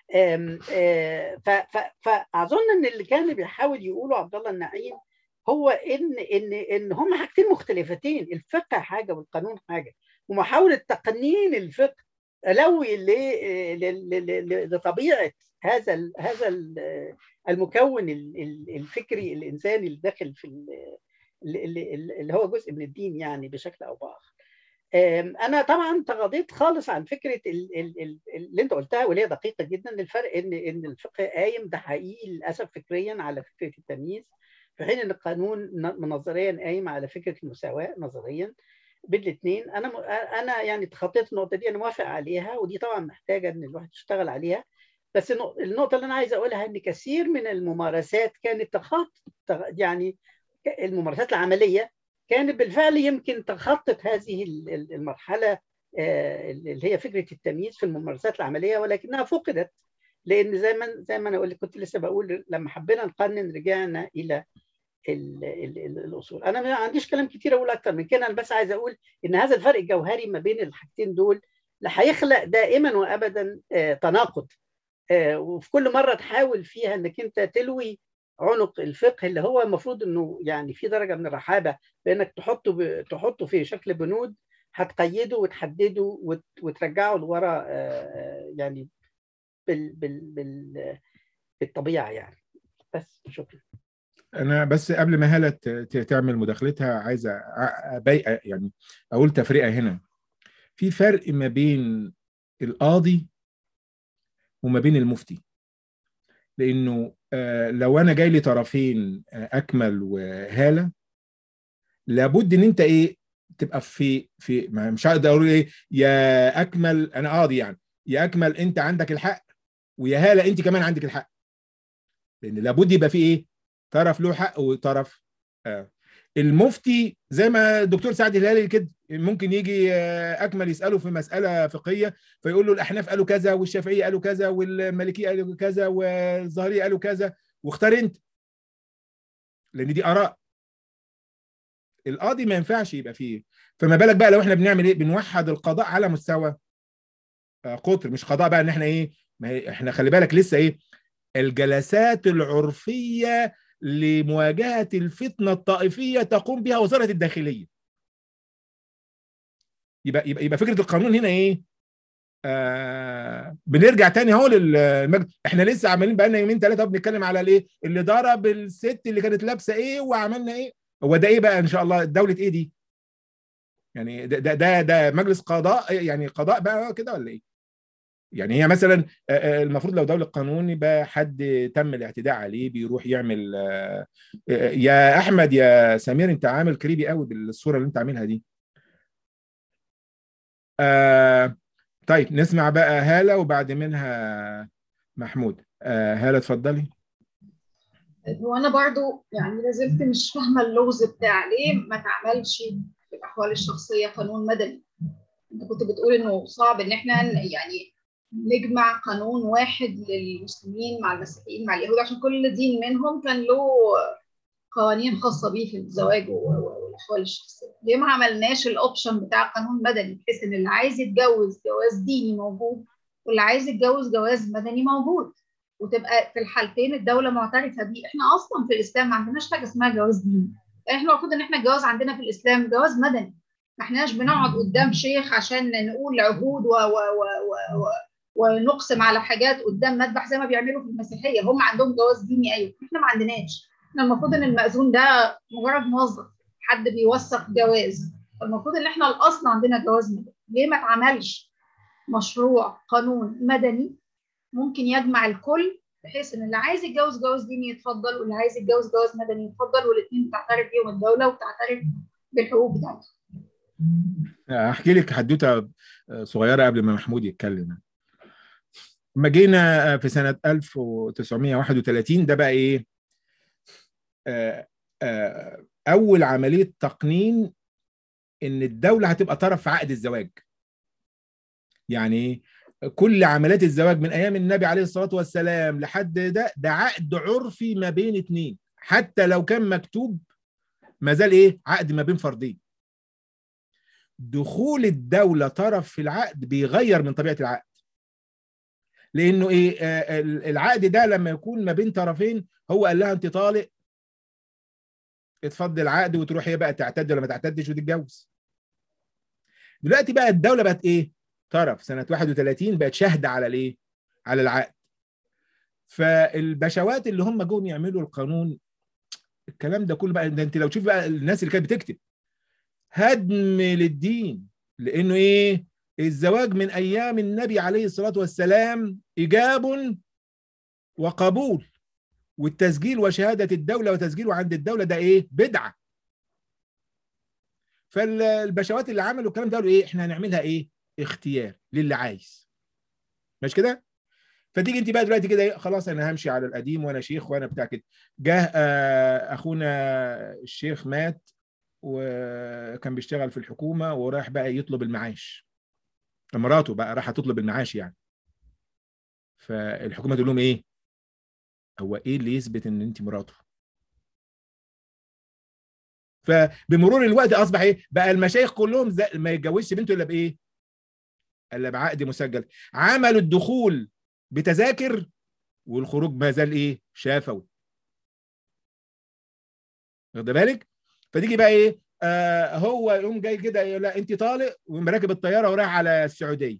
آم، آه، ف- ف- فاظن ان اللي كان بيحاول يقوله عبد الله النعيم هو ان ان ان هم حاجتين مختلفتين الفقه حاجه والقانون حاجه ومحاوله تقنين الفقه تلوي ل- ل- ل- ل- لطبيعه هذا ال هذا ال- المكون ال- ال- الفكري الانساني اللي داخل في ال- اللي اللي هو جزء من الدين يعني بشكل او باخر. آم، انا طبعا تغاضيت خالص عن فكره ال- ال- ال- اللي انت قلتها واللي هي دقيقه جدا الفرق ان ان الفقه قايم ده حقيقي للاسف فكريا على فكره التمييز في حين ان القانون ن- نظريا قايم على فكره المساواه نظريا بين الاثنين انا م- انا يعني تخطيت النقطه دي انا موافق عليها ودي طبعا محتاجه ان الواحد يشتغل عليها بس النق- النقطه اللي انا عايز اقولها ان كثير من الممارسات كانت تخط تغ- يعني الممارسات العمليه كانت بالفعل يمكن تخطت هذه ال- ال- المرحله آه، اللي هي فكره التمييز في الممارسات العمليه ولكنها فقدت لان زي ما زي ما انا قلت كنت لسه بقول لما حبينا نقنن رجعنا الى ال ال ال الاصول انا ما عنديش كلام كتير اقول اكتر من كده انا بس عايز اقول ان هذا الفرق الجوهري ما بين الحاجتين دول لا هيخلق دائما وابدا آه، تناقض آه، وفي كل مره تحاول فيها انك انت تلوي عنق الفقه اللي هو المفروض انه يعني في درجه من الرحابه بانك تحطه ب... تحطه في شكل بنود هتقيده وتحدده وت... وترجعه لورا آه، يعني بال... بال... بال... بالطبيعه يعني بس شكرا انا بس قبل ما هاله ت- ت- تعمل مداخلتها عايز أ- أبي يعني اقول تفرقه هنا في فرق ما بين القاضي وما بين المفتي لانه آه، لو انا جاي لي طرفين آه، اكمل وهاله لابد ان انت ايه تبقى في في ما- مش هقدر اقول ايه يا اكمل انا قاضي يعني يا اكمل انت عندك الحق ويا هاله انت كمان عندك الحق لان لابد يبقى في ايه طرف له حق وطرف آه. المفتي زي ما الدكتور سعد الهلالي كده ممكن يجي آه، اكمل يساله في مساله فقهيه فيقول له الاحناف قالوا كذا والشافعيه قالوا كذا والمالكيه قالوا كذا والظاهريه قالوا كذا واختار انت لان دي اراء القاضي ما ينفعش يبقى فيه فما بالك بقى لو احنا بنعمل ايه بنوحد القضاء على مستوى آه، قطر مش قضاء بقى ان احنا ايه ما هي احنا خلي بالك لسه ايه الجلسات العرفيه لمواجهه الفتنه الطائفيه تقوم بها وزاره الداخليه يبقى يبقى يبقى فكره القانون هنا ايه آه بنرجع تاني اهو للمجد احنا لسه عمالين بقى لنا يومين ثلاثه بنتكلم على الايه اللي ضرب الست اللي كانت لابسه ايه وعملنا ايه هو ده ايه بقى ان شاء الله دوله ايه دي يعني ده ده ده, ده مجلس قضاء يعني قضاء بقى كده ولا ايه يعني هي مثلا آه، آه، المفروض لو دولة قانون يبقى حد تم الاعتداء عليه بيروح يعمل آه، آه، يا احمد يا سمير انت عامل كريبي قوي بالصورة اللي انت عاملها دي آه، طيب نسمع بقى هالة وبعد منها محمود آه، هالة اتفضلي هو انا برضو يعني لازلت مش فاهمه اللغز بتاع ليه ما تعملش في الاحوال الشخصيه قانون مدني انت كنت بتقول انه صعب ان احنا ن- يعني نجمع قانون واحد للمسلمين مع المسيحيين مع اليهود عشان كل دين منهم كان له قوانين خاصه بيه في الزواج و- و- والاحوال الشخصيه ليه ما عملناش الاوبشن بتاع قانون مدني بحيث ان اللي عايز يتجوز جواز ديني موجود واللي عايز يتجوز جواز مدني موجود وتبقى في الحالتين الدوله معترفه بيه احنا اصلا في الاسلام ما عندناش حاجه اسمها جواز ديني احنا المفروض ان احنا الجواز عندنا في الاسلام جواز مدني ما احناش بنقعد قدام شيخ عشان نقول عهود و و و و و ونقسم على حاجات قدام مذبح زي ما بيعملوا في المسيحيه هم عندهم جواز ديني ايوه احنا ما عندناش احنا المفروض ان المأذون ده مجرد موظف حد بيوثق جواز فالمفروض ان احنا الاصل عندنا جواز مدني ليه ما اتعملش مشروع قانون مدني ممكن يجمع الكل بحيث ان اللي عايز يتجوز جواز ديني يتفضل واللي عايز يتجوز جواز مدني يتفضل والاثنين بتعترف بيهم الدوله وبتعترف بالحقوق بتاعتهم احكي لك حدوته صغيره قبل ما محمود يتكلم لما جينا في سنه 1931 ده بقى ايه آه، آه، اول عمليه تقنين ان الدوله هتبقى طرف في عقد الزواج يعني إيه؟ كل عمليات الزواج من ايام النبي عليه الصلاه والسلام لحد ده ده عقد عرفي ما بين اتنين حتى لو كان مكتوب ما زال ايه عقد ما بين فردين دخول الدولة طرف في العقد بيغير من طبيعة العقد لانه ايه آه العقد ده لما يكون ما بين طرفين هو قال لها انت طالق اتفضل العقد وتروح هي بقى تعتد ولا ما تعتدش وتتجوز دلوقتي بقى الدوله بقت ايه طرف سنه 31 بقت شاهده على الايه على العقد فالبشوات اللي هم جم يعملوا القانون الكلام ده كله بقى ده انت لو تشوف بقى الناس اللي كانت بتكتب هدم للدين لانه ايه الزواج من ايام النبي عليه الصلاه والسلام ايجاب وقبول والتسجيل وشهاده الدوله وتسجيله عند الدوله ده ايه بدعه فالبشوات اللي عملوا الكلام ده قالوا ايه احنا هنعملها ايه اختيار للي عايز مش كده فتيجي انت بقى دلوقتي كده ايه خلاص انا همشي على القديم وانا شيخ وانا بتاع كده جه آه اخونا الشيخ مات وكان بيشتغل في الحكومه وراح بقى يطلب المعاش مراته بقى راح تطلب المعاش يعني فالحكومه تقول لهم ايه هو ايه اللي يثبت ان انت مراته فبمرور الوقت اصبح ايه بقى المشايخ كلهم زي ما يتجوزش بنته الا بايه الا بعقد مسجل عملوا الدخول بتذاكر والخروج ما زال ايه شافوي واخد بالك فتيجي بقى ايه آه هو يقوم جاي كده لا انت طالق ومراكب الطياره ورايح على السعوديه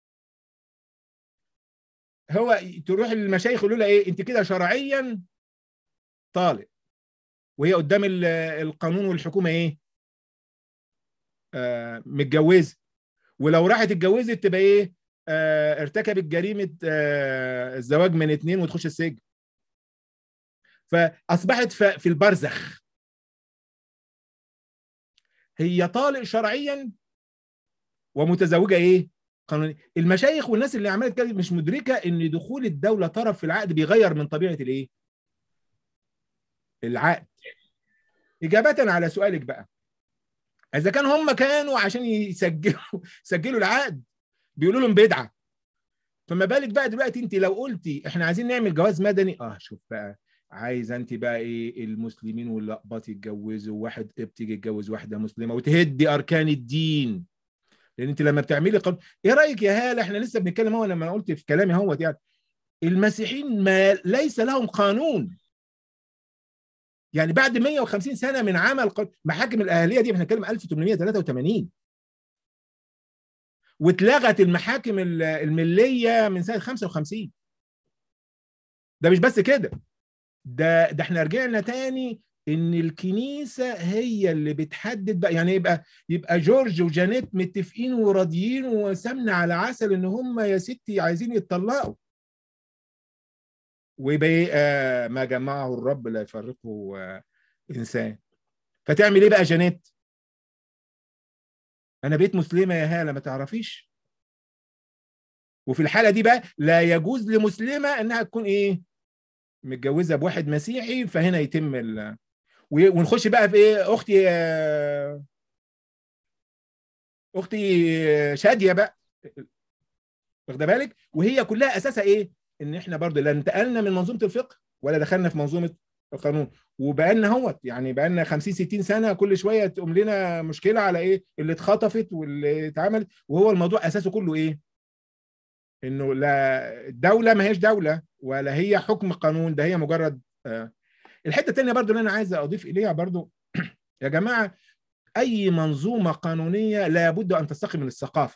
هو تروح المشايخ يقولوا لها ايه انت كده شرعيا طالق وهي قدام القانون والحكومه ايه آه متجوزه ولو راحت اتجوزت تبقى ايه آه ارتكبت جريمه آه الزواج من اتنين وتخش السجن فاصبحت في البرزخ هي طالق شرعيا ومتزوجه ايه قانونيا المشايخ والناس اللي عملت كده مش مدركه ان دخول الدوله طرف في العقد بيغير من طبيعه الايه العقد اجابه على سؤالك بقى اذا كان هم كانوا عشان يسجلوا سجلوا العقد بيقولوا لهم بدعه فما بالك بقى دلوقتي انت لو قلتي احنا عايزين نعمل جواز مدني اه شوف بقى عايزه انت بقى ايه المسلمين والاقباط يتجوزوا واحد قبطي يتجوز واحده مسلمه وتهدي اركان الدين لان انت لما بتعملي قانون ايه رايك يا هاله احنا لسه بنتكلم اهو لما انا قلت في كلامي اهوت يعني المسيحيين ما ليس لهم قانون يعني بعد 150 سنه من عمل قانون محاكم الاهليه دي احنا بنتكلم 1883 واتلغت المحاكم المليه من سنه 55 ده مش بس كده ده ده احنا رجعنا تاني ان الكنيسه هي اللي بتحدد بقى يعني يبقى يبقى جورج وجانيت متفقين وراضيين وسمنه على عسل ان هم يا ستي عايزين يتطلقوا ويبقى آه ما جمعه الرب لا يفرقه آه انسان فتعمل ايه بقى جانيت انا بيت مسلمه يا هاله ما تعرفيش وفي الحاله دي بقى لا يجوز لمسلمه انها تكون ايه متجوزه بواحد مسيحي فهنا يتم ال... ونخش بقى في ايه اختي اختي شاديه بقى واخده بالك وهي كلها اساسها ايه ان احنا برضه لا انتقلنا من منظومه الفقه ولا دخلنا في منظومه القانون وبقى لنا اهوت يعني بقى لنا 50 60 سنه كل شويه تقوم لنا مشكله على ايه اللي اتخطفت واللي اتعمل وهو الموضوع اساسه كله ايه انه لا الدوله ما هيش دوله ولا هي حكم قانون ده هي مجرد آه. الحته الثانيه برضو اللي انا عايز اضيف اليها برضو يا جماعه اي منظومه قانونيه لابد ان تستقي من الثقافه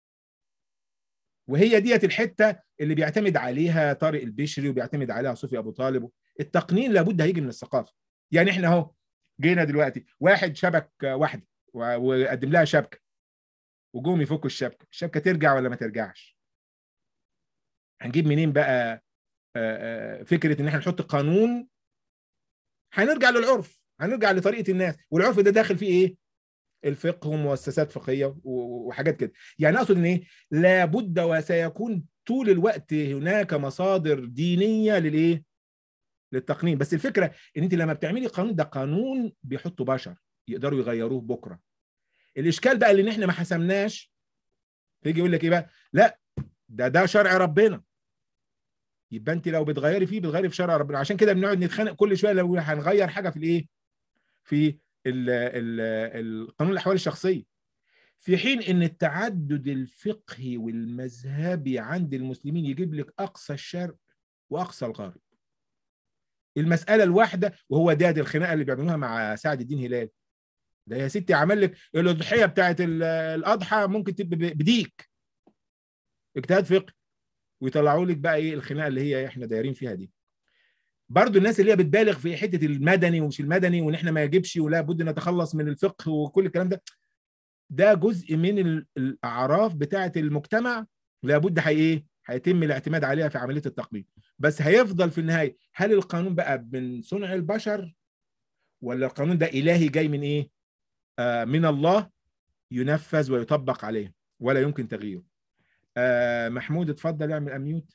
وهي ديت الحته اللي بيعتمد عليها طارق البشري وبيعتمد عليها صوفي ابو طالب التقنين لابد هيجي من الثقافه يعني احنا اهو جينا دلوقتي واحد شبك واحده وقدم لها شبكه وجوم يفكوا الشبكه الشبكه ترجع ولا ما ترجعش هنجيب منين بقى فكره ان احنا نحط قانون هنرجع للعرف هنرجع لطريقه الناس والعرف ده داخل فيه ايه الفقه ومؤسسات فقهيه وحاجات كده يعني اقصد ان ايه لابد وسيكون طول الوقت هناك مصادر دينيه للايه للتقنين بس الفكره ان انت لما بتعملي قانون ده قانون بيحطوا بشر يقدروا يغيروه بكره الاشكال بقى اللي ان احنا ما حسمناش تيجي يقول لك ايه بقى لا ده ده شرع ربنا يبقى انت لو بتغيري فيه بتغيري في شرع ربنا عشان كده بنقعد نتخانق كل شويه لو هنغير حاجه في الايه في ال ال القانون الاحوال الشخصيه في حين ان التعدد الفقهي والمذهبي عند المسلمين يجيب لك اقصى الشرق واقصى الغرب المساله الواحده وهو ده دي الخناقه اللي بيعملوها مع سعد الدين هلال ده يا ستي عمل لك الاضحيه بتاعت ال- الاضحى ممكن تبقى ب- بديك اجتهاد فقهي ويطلعوا لك بقى ايه الخناقه اللي هي احنا دايرين فيها دي برضو الناس اللي هي بتبالغ في حته المدني ومش المدني وان احنا ما يجبش ولا بد نتخلص من الفقه وكل الكلام ده ده جزء من ال- الاعراف بتاعه المجتمع لابد هي ايه هيتم الاعتماد عليها في عمليه التقليد بس هيفضل في النهايه هل القانون بقى من صنع البشر ولا القانون ده الهي جاي من ايه آه من الله ينفذ ويطبق عليه ولا يمكن تغييره آه محمود اتفضل اعمل اميوت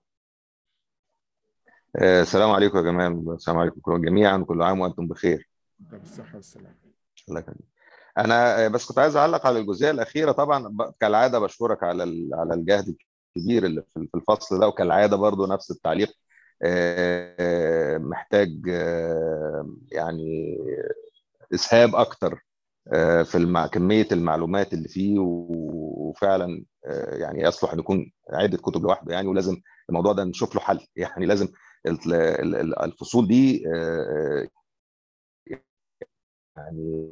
آه، السلام عليكم يا جماعة السلام عليكم جميعا وكل عام وأنتم بخير طب الصحه والسلامه الله يخليك أنا آه، بس كنت عايز أعلق على الجزئية الأخيرة طبعا ب- كالعادة بشكرك على ال- على الجهد الكبير اللي في في الفصل ده وكالعادة برضو نفس التعليق آه، آه، محتاج آه، يعني إسهاب أكتر آه، في المع... كمية المعلومات اللي فيه و- وفعلا آه، يعني يصلح أن يكون عدة كتب لوحده يعني ولازم الموضوع ده نشوف له حل يعني لازم ال- ال- ال- الفصول دي آه، يعني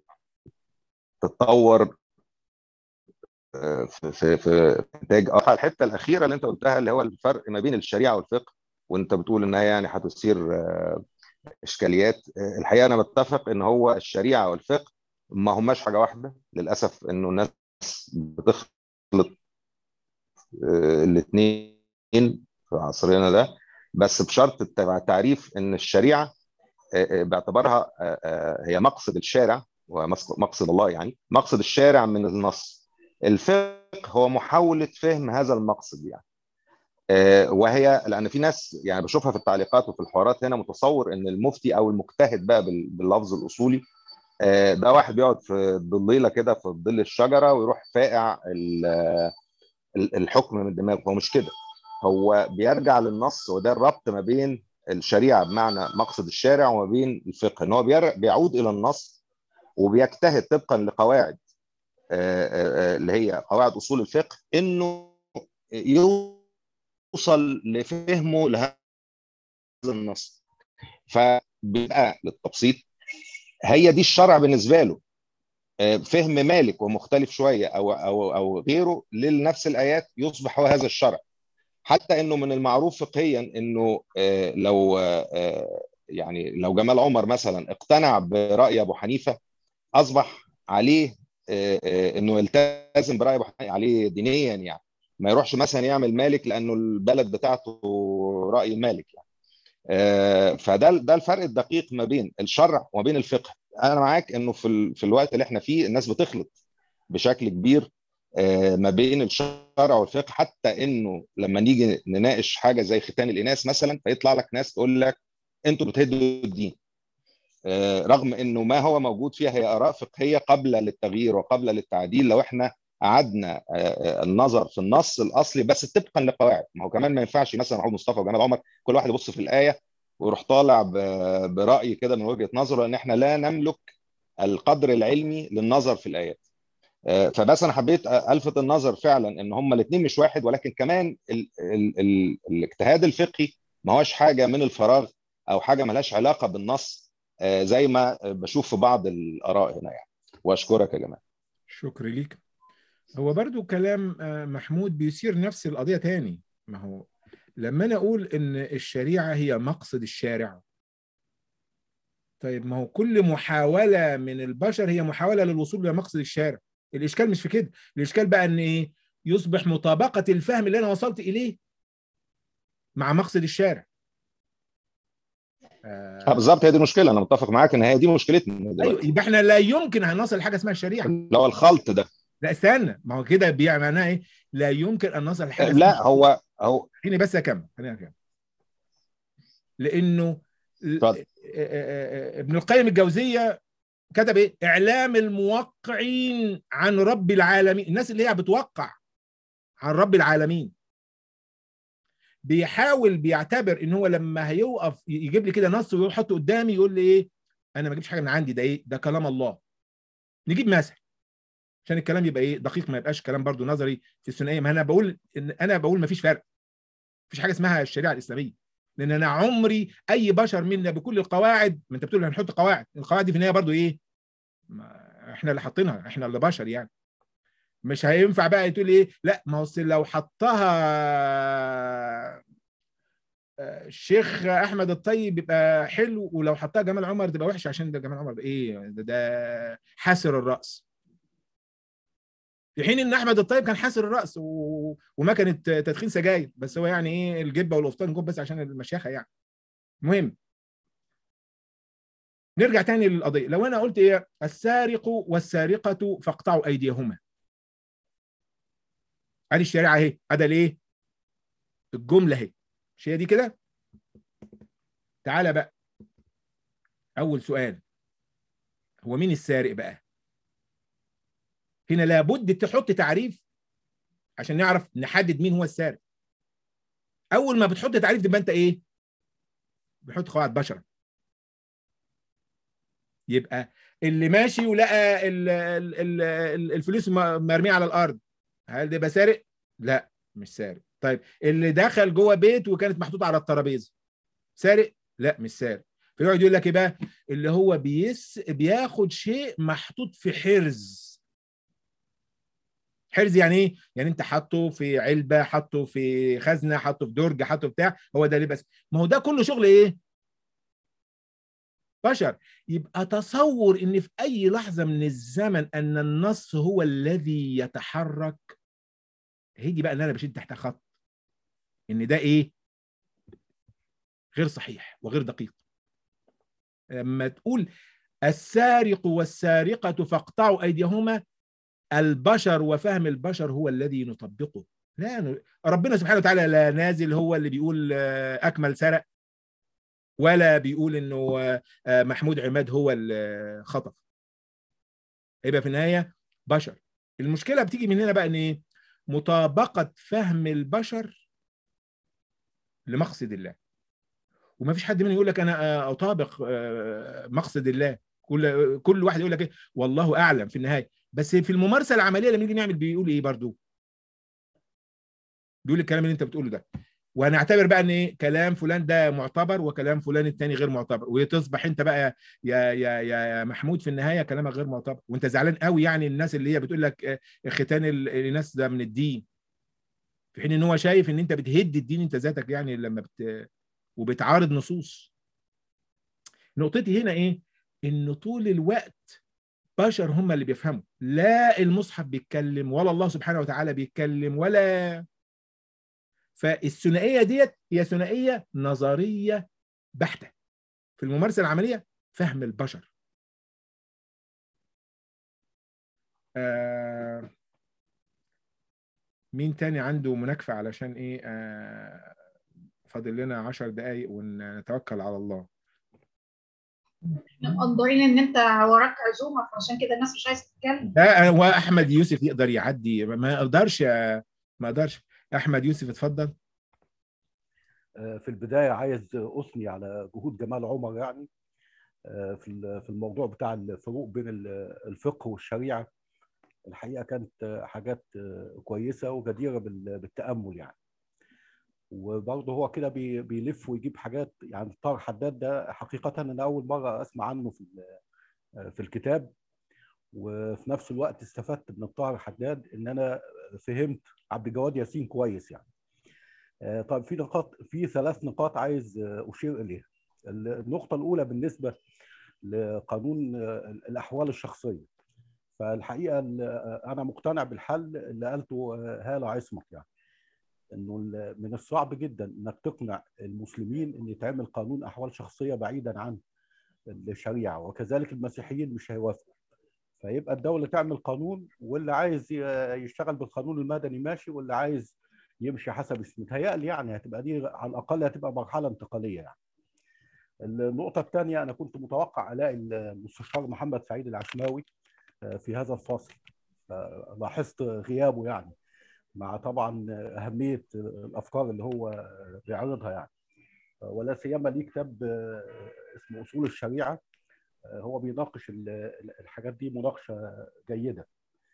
تتطور آه، في في في انتاج آه، الحته الاخيره اللي انت قلتها اللي هو الفرق ما بين الشريعه والفقه وانت بتقول انها يعني هتثير آه، اشكاليات آه، الحقيقه انا بتفق ان هو الشريعه والفقه ما هماش حاجه واحده للاسف انه الناس بتخلط الاثنين في عصرنا ده بس بشرط التع- تعريف ان الشريعه آه، آه، باعتبارها آه، آه، هي مقصد الشارع ومقصد الله يعني مقصد الشارع من النص الفقه هو محاولة فهم هذا المقصد يعني آه، وهي لأن في ناس يعني بشوفها في التعليقات وفي الحوارات هنا متصور إن المفتي أو المجتهد بقى بال- باللفظ الأصولي آه، ده واحد بيقعد في الضليلة كده في ظل الشجرة ويروح فاقع ال- ال- الحكم من دماغه هو مش كده هو بيرجع للنص وده الربط ما بين الشريعه بمعنى مقصد الشارع وما بين الفقه ان هو بير- بيعود الى النص وبيجتهد طبقا لقواعد آه، آه، آه، اللي هي قواعد اصول الفقه انه يوصل لفهمه لهذا النص فبيبقى للتبسيط هي دي الشرع بالنسبه له آه، فهم مالك ومختلف شويه او او او غيره لنفس الايات يصبح هو هذا الشرع حتى انه من المعروف فقهيا انه آه، لو آه، آه، يعني لو جمال عمر مثلا اقتنع براي ابو حنيفه اصبح عليه آه، آه، انه يلتزم براي ابو حنيفه عليه دينيا يعني ما يروحش مثلا يعمل مالك لانه البلد بتاعته راي مالك يعني آه، فده ده الفرق الدقيق ما بين الشرع وما بين الفقه انا معاك انه في ال- في الوقت اللي احنا فيه الناس بتخلط بشكل كبير آه، ما بين الشرع والفقه حتى انه لما نيجي نناقش حاجه زي ختان الاناث مثلا فيطلع لك ناس تقول لك انتوا بتهدوا الدين آه، رغم انه ما هو موجود فيها هي اراء فقهيه قبل للتغيير وقبل للتعديل لو احنا قعدنا آه، آه، النظر في النص الاصلي بس طبقا لقواعد ما هو كمان ما ينفعش مثلا محمود مصطفى وجمال عمر كل واحد يبص في الايه ويروح طالع ب- براي كده من وجهه نظره ان احنا لا نملك القدر العلمي للنظر في الايات آه، فبس انا حبيت الفت النظر فعلا ان هما الاثنين مش واحد ولكن كمان ال ال ال الاجتهاد الفقهي ما هوش حاجه من الفراغ او حاجه ملهاش علاقه بالنص آه، زي ما بشوف في بعض الاراء هنا يعني واشكرك يا جماعه شكرا ليك هو برضو كلام آه، محمود بيثير نفس القضية تاني ما هو لما أنا أقول إن الشريعة هي مقصد الشارع طيب ما هو كل محاولة من البشر هي محاولة للوصول إلى مقصد الشارع الإشكال مش في كده الإشكال بقى إن إيه يصبح مطابقة الفهم اللي أنا وصلت إليه مع مقصد الشارع آه، بالظبط هي دي المشكله انا متفق معاك ان هي دي مشكلتنا ايوه دلوقتي يبقى احنا لا يمكن هنصل لحاجه اسمها الشريعه اللي هو الخلط ده لا استنى ما هو كده بيع معناه ايه لا يمكن ان نصل لحاجه اسمها لا هو هو خليني بس اكمل خليني اكمل لانه اتفضل. ابن القيم الجوزيه كتب ايه اعلام الموقعين عن رب العالمين الناس اللي هي بتوقع عن رب العالمين بيحاول بيعتبر ان هو لما هيوقف يجيب لي كده نص ويحطه قدامي يقول لي ايه انا ما اجيبش حاجه من عندي ده ايه ده كلام الله نجيب مثل عشان الكلام يبقى ايه دقيق ما يبقاش كلام برضو نظري في الثنائيه ما انا بقول ان انا بقول ما فيش فرق مفيش حاجه اسمها الشريعه الاسلاميه لان انا عمري اي بشر منا بكل القواعد ما انت بتقول هنحط قواعد القواعد دي في النهايه برضو ايه ما احنا اللي حاطينها احنا اللي بشر يعني مش هينفع بقى تقول ايه لا ما هو أصل لو حطها الشيخ احمد الطيب يبقى حلو ولو حطها جمال عمر تبقى وحشه عشان ده جمال عمر ده ايه ده, ده حاسر الراس في حين ان احمد الطيب كان حاسر الراس و... وما كانت تدخين سجاير بس هو يعني ايه الجبه والقفطان جم بس عشان المشيخه يعني المهم نرجع تاني للقضيه لو انا قلت ايه السارق والسارقه فاقطعوا ايديهما ادي الشريعه اهي ادي ليه الجمله اهي مش هي دي كده تعالى بقى اول سؤال هو مين السارق بقى هنا لابد تحط تعريف عشان نعرف نحدد مين هو السارق اول ما بتحط تعريف تبقى انت ايه بحط قواعد بشر يبقى اللي ماشي ولقى ال ال ال الفلوس مرميه على الارض هل ده يبقى سارق لا مش سارق طيب اللي دخل جوه بيت وكانت محطوطه على الترابيزه سارق لا مش سارق فيقعد يقول لك ايه بقى اللي هو بيس بياخد شيء محطوط في حرز حرز يعني ايه يعني انت حاطه في علبه حاطه في خزنه حاطه في درج حاطه بتاع هو ده اللي بس ما هو ده كله شغل ايه بشر يبقى تصور ان في اي لحظه من الزمن ان النص هو الذي يتحرك هيجي بقى اللي انا بشد تحت خط ان ده ايه غير صحيح وغير دقيق لما تقول السارق والسارقة فاقطعوا أيديهما البشر وفهم البشر هو الذي نطبقه لا ربنا سبحانه وتعالى لا نازل هو اللي بيقول أكمل سرق ولا بيقول انه محمود عماد هو اللي خطف يبقى في النهايه بشر المشكله بتيجي من هنا بقى ان ايه مطابقه فهم البشر لمقصد الله وما فيش حد منهم يقول لك انا اطابق مقصد الله كل كل واحد يقول لك ايه والله اعلم في النهايه بس في الممارسه العمليه لما نيجي نعمل بيقول ايه برضو بيقول الكلام اللي انت بتقوله ده وهنعتبر بقى ان ايه كلام فلان ده معتبر وكلام فلان التاني غير معتبر وتصبح انت بقى يا يا يا محمود في النهايه كلامك غير معتبر وانت زعلان قوي يعني الناس اللي هي بتقول لك ختان الناس ده من الدين في حين ان هو شايف ان انت بتهد الدين انت ذاتك يعني لما بت وبتعارض نصوص نقطتي هنا ايه ان طول الوقت بشر هم اللي بيفهموا لا المصحف بيتكلم ولا الله سبحانه وتعالى بيتكلم ولا فالثنائيه ديت هي ثنائيه نظريه بحته في الممارسه العمليه فهم البشر آه مين تاني عنده مناكفه علشان ايه آه فاضل لنا عشر دقايق ونتوكل على الله احنا مقدرين ان انت وراك عزومه فعشان كده الناس مش عايزه تتكلم لا هو احمد يوسف يقدر يعدي ما يقدرش ما اقدرش احمد يوسف اتفضل في البدايه عايز اثني على جهود جمال عمر يعني في في الموضوع بتاع الفروق بين الفقه والشريعه الحقيقه كانت حاجات كويسه وجديره بالتامل يعني وبرضه هو كده بيلف ويجيب حاجات يعني طار حداد ده حقيقه انا اول مره اسمع عنه في في الكتاب وفي نفس الوقت استفدت من الطاهر حداد ان انا فهمت عبد الجواد ياسين كويس يعني طيب في نقاط في ثلاث نقاط عايز اشير اليها النقطه الاولى بالنسبه لقانون الاحوال الشخصيه فالحقيقه انا مقتنع بالحل اللي قالته هاله عصمت يعني انه من الصعب جدا انك تقنع المسلمين ان يتعمل قانون احوال شخصيه بعيدا عن الشريعه وكذلك المسيحيين مش هيوافقوا فيبقى الدوله تعمل قانون واللي عايز يشتغل بالقانون المدني ماشي واللي عايز يمشي حسب متهيألي يعني هتبقى دي على الاقل هتبقى مرحله انتقاليه يعني. النقطه الثانيه انا كنت متوقع الاقي المستشار محمد سعيد العشماوي في هذا الفصل لاحظت غيابه يعني مع طبعا اهميه الافكار اللي هو بيعرضها يعني ولا سيما ليه كتاب اسمه اصول الشريعه هو بيناقش الحاجات دي مناقشه جيده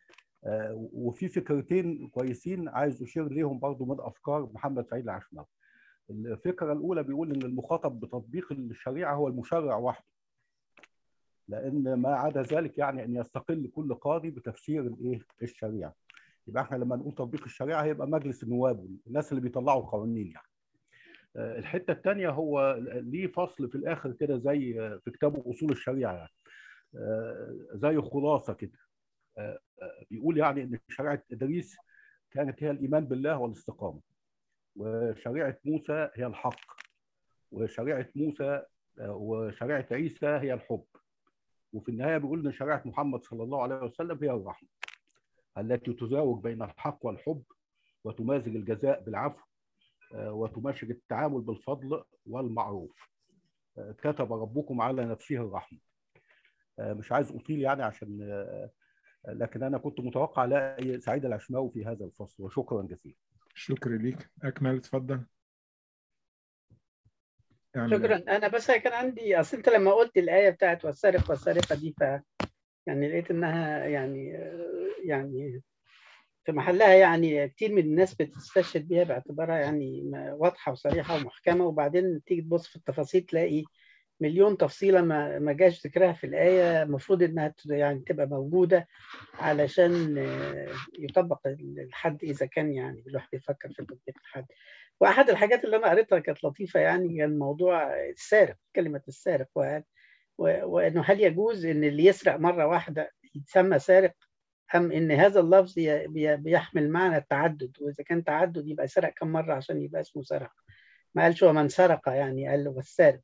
آه، وفي فكرتين كويسين عايز اشير ليهم برضو من افكار محمد سعيد العشماوي الفكره الاولى بيقول ان المخاطب بتطبيق الشريعه هو المشرع وحده لان ما عدا ذلك يعني ان يستقل كل قاضي بتفسير الايه الشريعه يبقى احنا لما نقول تطبيق الشريعه هيبقى مجلس النواب الناس اللي بيطلعوا القوانين يعني آه، الحته الثانيه هو ليه فصل في الاخر كده زي في كتابه اصول الشريعه يعني آه، زي خلاصه كده آه، بيقول يعني ان شريعه ادريس كانت هي الايمان بالله والاستقامه وشريعه موسى هي الحق وشريعه موسى وشريعه عيسى هي الحب وفي النهايه بيقول ان شريعه محمد صلى الله عليه وسلم هي الرحمه التي تزاوج بين الحق والحب وتمازج الجزاء بالعفو وتماشي التعامل بالفضل والمعروف كتب ربكم على نفسه الرحمه مش عايز اطيل يعني عشان لكن انا كنت متوقع الاقي سعيد العشماوي في هذا الفصل وشكرا جزيلا شكرا ليك اكمل اتفضل شكرا انا بس كان عندي اصل انت لما قلت الايه بتاعت والسارق والسارقه دي ف يعني لقيت انها يعني يعني في محلها يعني كتير من الناس بتستشهد بيها باعتبارها يعني واضحه وصريحه ومحكمه وبعدين تيجي تبص في التفاصيل تلاقي مليون تفصيله ما ما جاش ذكرها في الايه المفروض انها يعني تبقى موجوده علشان يطبق الحد اذا كان يعني الواحد يفكر في تطبيق الحد واحد الحاجات اللي انا قريتها كانت لطيفه يعني كان موضوع السارق كلمه السارق وانه هل يجوز ان اللي يسرق مره واحده يتسمى سارق ام ان هذا اللفظ بيحمل معنى التعدد واذا كان تعدد يبقى سرق كم مره عشان يبقى اسمه سرق ما قالش هو من سرق يعني قال هو السارق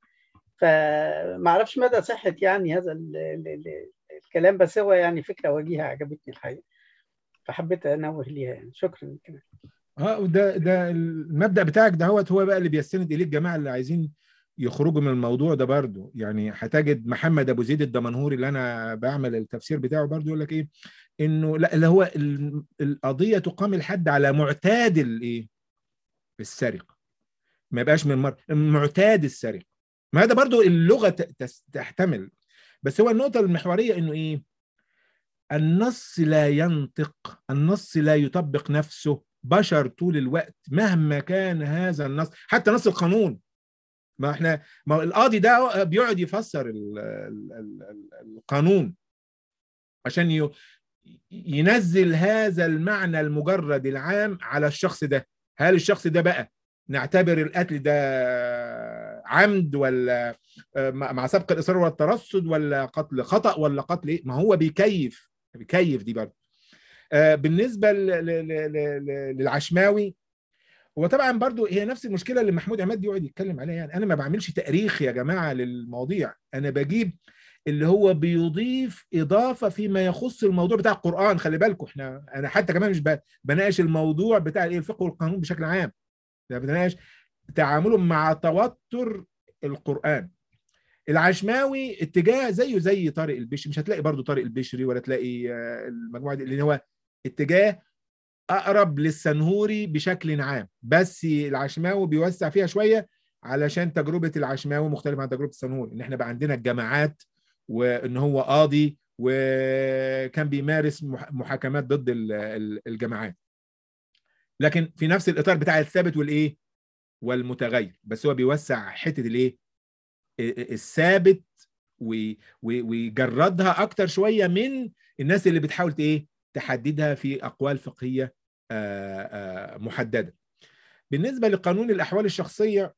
فما اعرفش مدى صحه يعني هذا ال ال ال الكلام بس هو يعني فكره وجيهه عجبتني الحقيقه فحبيت انوه ليها يعني شكرا كمان اه وده ده المبدا بتاعك دهوت هو بقى اللي بيستند اليه الجماعه اللي عايزين يخرجوا من الموضوع ده برضو يعني هتجد محمد ابو زيد الدمنهوري اللي انا بعمل التفسير بتاعه برضو يقول لك ايه انه لا اللي هو القضيه تقام الحد على معتاد الايه السرقه ما يبقاش من مر معتاد السرقه ما هذا برضو اللغه تحتمل بس هو النقطه المحوريه انه ايه النص لا ينطق النص لا يطبق نفسه بشر طول الوقت مهما كان هذا النص حتى نص القانون ما احنا ما القاضي ده بيقعد يفسر ال ال ال القانون عشان ينزل هذا المعنى المجرد العام على الشخص ده هل الشخص ده بقى نعتبر القتل ده عمد ولا مع سبق الاصرار والترصد ولا قتل خطا ولا قتل ايه ما هو بيكيف بيكيف دي برضه بالنسبه للعشماوي هو طبعا برضو هي نفس المشكله اللي محمود عماد يقعد يتكلم عليها يعني انا ما بعملش تاريخ يا جماعه للمواضيع انا بجيب اللي هو بيضيف اضافه فيما يخص الموضوع بتاع القران خلي بالكم احنا انا حتى كمان مش بناقش الموضوع بتاع ايه الفقه والقانون بشكل عام ده بناقش تعاملهم مع توتر القران العشماوي اتجاه زيه زي طارق البشري مش هتلاقي برضو طارق البشري ولا تلاقي المجموعه دي اللي هو اتجاه اقرب للسنهوري بشكل عام بس العشماوي بيوسع فيها شويه علشان تجربه العشماوي مختلفه عن تجربه السنهوري ان احنا بقى عندنا الجماعات وان هو قاضي وكان بيمارس محاكمات ضد الجماعات لكن في نفس الاطار بتاع الثابت والايه والمتغير بس هو بيوسع حته الايه الثابت ويجردها اكتر شويه من الناس اللي بتحاول ايه تحددها في اقوال فقهيه محدده بالنسبه لقانون الاحوال الشخصيه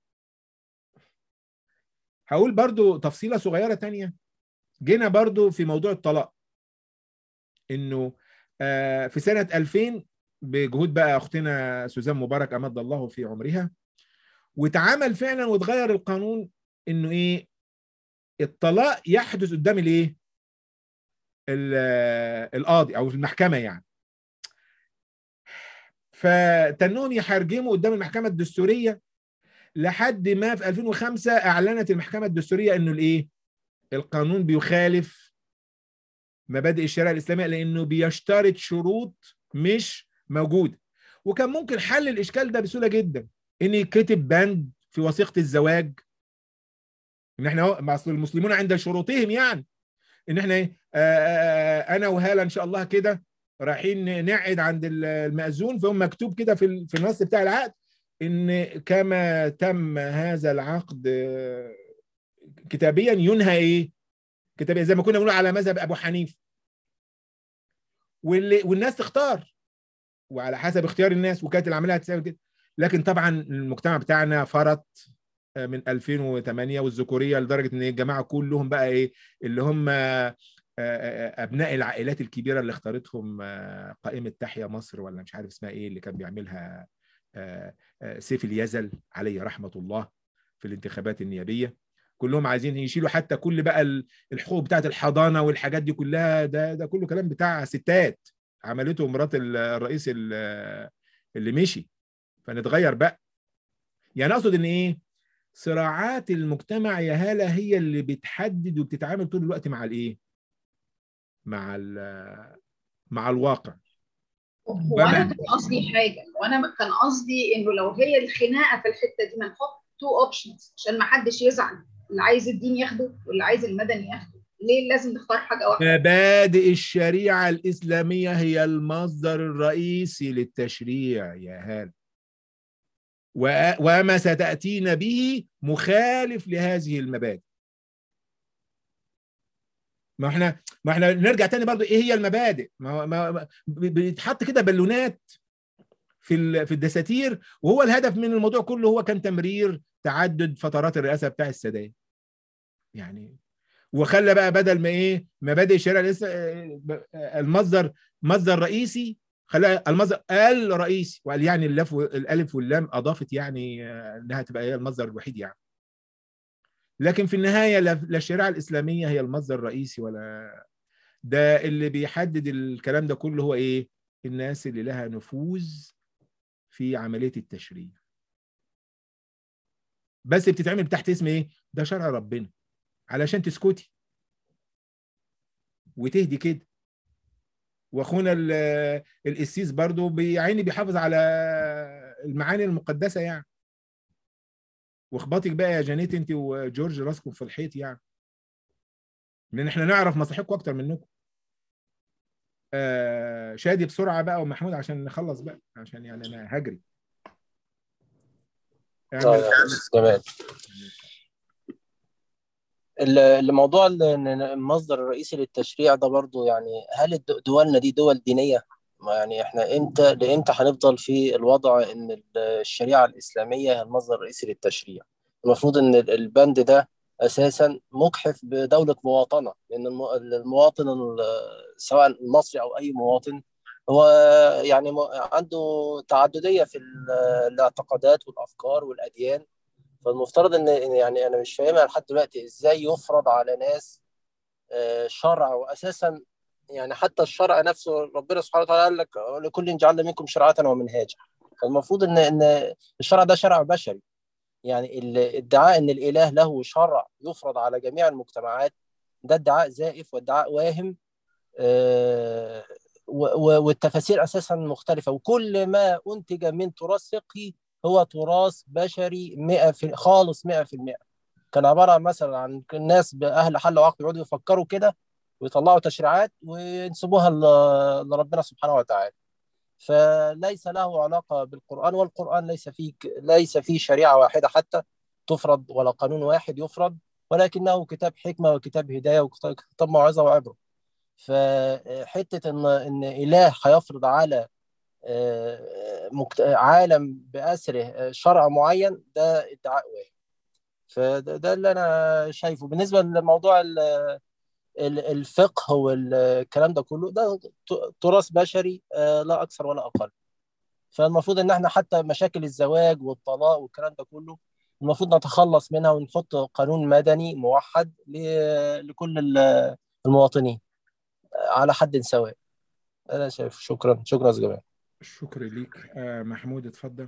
هقول برضو تفصيله صغيره تانية جينا برضو في موضوع الطلاق انه في سنه 2000 بجهود بقى اختنا سوزان مبارك امد الله في عمرها واتعمل فعلا واتغير القانون انه ايه الطلاق يحدث قدام الايه القاضي او المحكمه يعني فتنون يحرجموا قدام المحكمه الدستوريه لحد ما في 2005 اعلنت المحكمه الدستوريه انه الايه القانون بيخالف مبادئ الشريعه الاسلاميه لانه بيشترط شروط مش موجوده وكان ممكن حل الاشكال ده بسهوله جدا ان يكتب بند في وثيقه الزواج ان احنا مع المسلمون عند شروطهم يعني ان احنا ايه انا وهاله ان شاء الله كده رايحين نقعد عند المأذون فهم مكتوب كده في في النص بتاع العقد ان كما تم هذا العقد كتابيا ينهى ايه؟ كتابيا زي ما كنا بنقول على مذهب ابو حنيفه واللي والناس تختار وعلى حسب اختيار الناس وكانت العمليه هتساوي كده لكن طبعا المجتمع بتاعنا فرط من 2008 والذكوريه لدرجه ان الجماعه كلهم بقى ايه اللي هم ابناء العائلات الكبيره اللي اختارتهم قائمه تحيا مصر ولا مش عارف اسمها ايه اللي كان بيعملها سيف اليزل عليه رحمه الله في الانتخابات النيابيه كلهم عايزين يشيلوا حتى كل بقى الحقوق بتاعت الحضانه والحاجات دي كلها ده ده كله كلام بتاع ستات عملته مرات الرئيس اللي مشي فنتغير بقى يعني اقصد ان ايه صراعات المجتمع يا هاله هي اللي بتحدد وبتتعامل طول الوقت مع الايه مع مع الواقع هو انا كان قصدي حاجه وانا كان قصدي انه لو هي الخناقه في الحته دي ما نحط تو اوبشنز عشان ما حدش يزعل اللي عايز الدين ياخده واللي عايز المدني ياخده ليه لازم نختار حاجه واحده مبادئ الشريعه الاسلاميه هي المصدر الرئيسي للتشريع يا هال وما ستاتين به مخالف لهذه المبادئ ما احنا ما احنا نرجع تاني برضو ايه هي المبادئ ما, ما بيتحط كده بالونات في في الدساتير وهو الهدف من الموضوع كله هو كان تمرير تعدد فترات الرئاسه بتاع السادات يعني وخلى بقى بدل ما ايه مبادئ الشريعه لسه المصدر مصدر رئيسي خلى المصدر الرئيسي وقال يعني اللف الالف واللام اضافت يعني انها تبقى هي المصدر الوحيد يعني لكن في النهايه لا الشريعه الاسلاميه هي المصدر الرئيسي ولا ده اللي بيحدد الكلام ده كله هو ايه الناس اللي لها نفوذ في عمليه التشريع بس بتتعمل تحت اسم ايه ده شرع ربنا علشان تسكتي وتهدي كده واخونا القسيس برضو بعيني بيحافظ على المعاني المقدسه يعني واخبطك بقى يا جانيت انت وجورج راسكم في الحيط يعني لان احنا نعرف مصلحتكم اكتر منكم آه شادي بسرعه بقى ومحمود عشان نخلص بقى عشان يعني انا هجري طيب جمال الموضوع المصدر الرئيسي للتشريع ده برضو يعني هل دولنا دي دول دينية؟ يعني احنا امتى لامتى هنفضل في الوضع ان الشريعة الإسلامية هي المصدر الرئيسي للتشريع؟ المفروض ان البند ده اساسا مجحف بدولة مواطنة لان المواطن سواء المصري او اي مواطن هو يعني عنده تعددية في الاعتقادات والافكار والاديان فالمفترض ان يعني انا مش فاهمها لحد دلوقتي ازاي يفرض على ناس شرع واساسا يعني حتى الشرع نفسه ربنا سبحانه وتعالى قال لك لكل جعلنا منكم شرعة ومنهاجا فالمفروض ان ان الشرع ده شرع بشري يعني الادعاء ان الاله له شرع يفرض على جميع المجتمعات ده ادعاء زائف وادعاء واهم والتفاسير اساسا مختلفه وكل ما انتج من تراث فقهي هو تراث بشري 100 في خالص 100% كان عباره عن مثلا عن الناس باهل حل وعقد يقعدوا يفكروا كده ويطلعوا تشريعات وينسبوها لربنا سبحانه وتعالى فليس له علاقه بالقران والقران ليس فيه ليس فيه شريعه واحده حتى تفرض ولا قانون واحد يفرض ولكنه كتاب حكمه وكتاب هدايه وكتاب موعظه وعبره فحته ان ان اله هيفرض على عالم بأسره شرع معين ده ادعاء واحد فده اللي انا شايفه بالنسبه لموضوع الفقه والكلام ده كله ده تراث بشري لا اكثر ولا اقل فالمفروض ان احنا حتى مشاكل الزواج والطلاق والكلام ده كله المفروض نتخلص منها ونحط قانون مدني موحد لكل المواطنين على حد سواء انا شايف شكرا شكرا يا جماعه شكرا ليك آه محمود اتفضل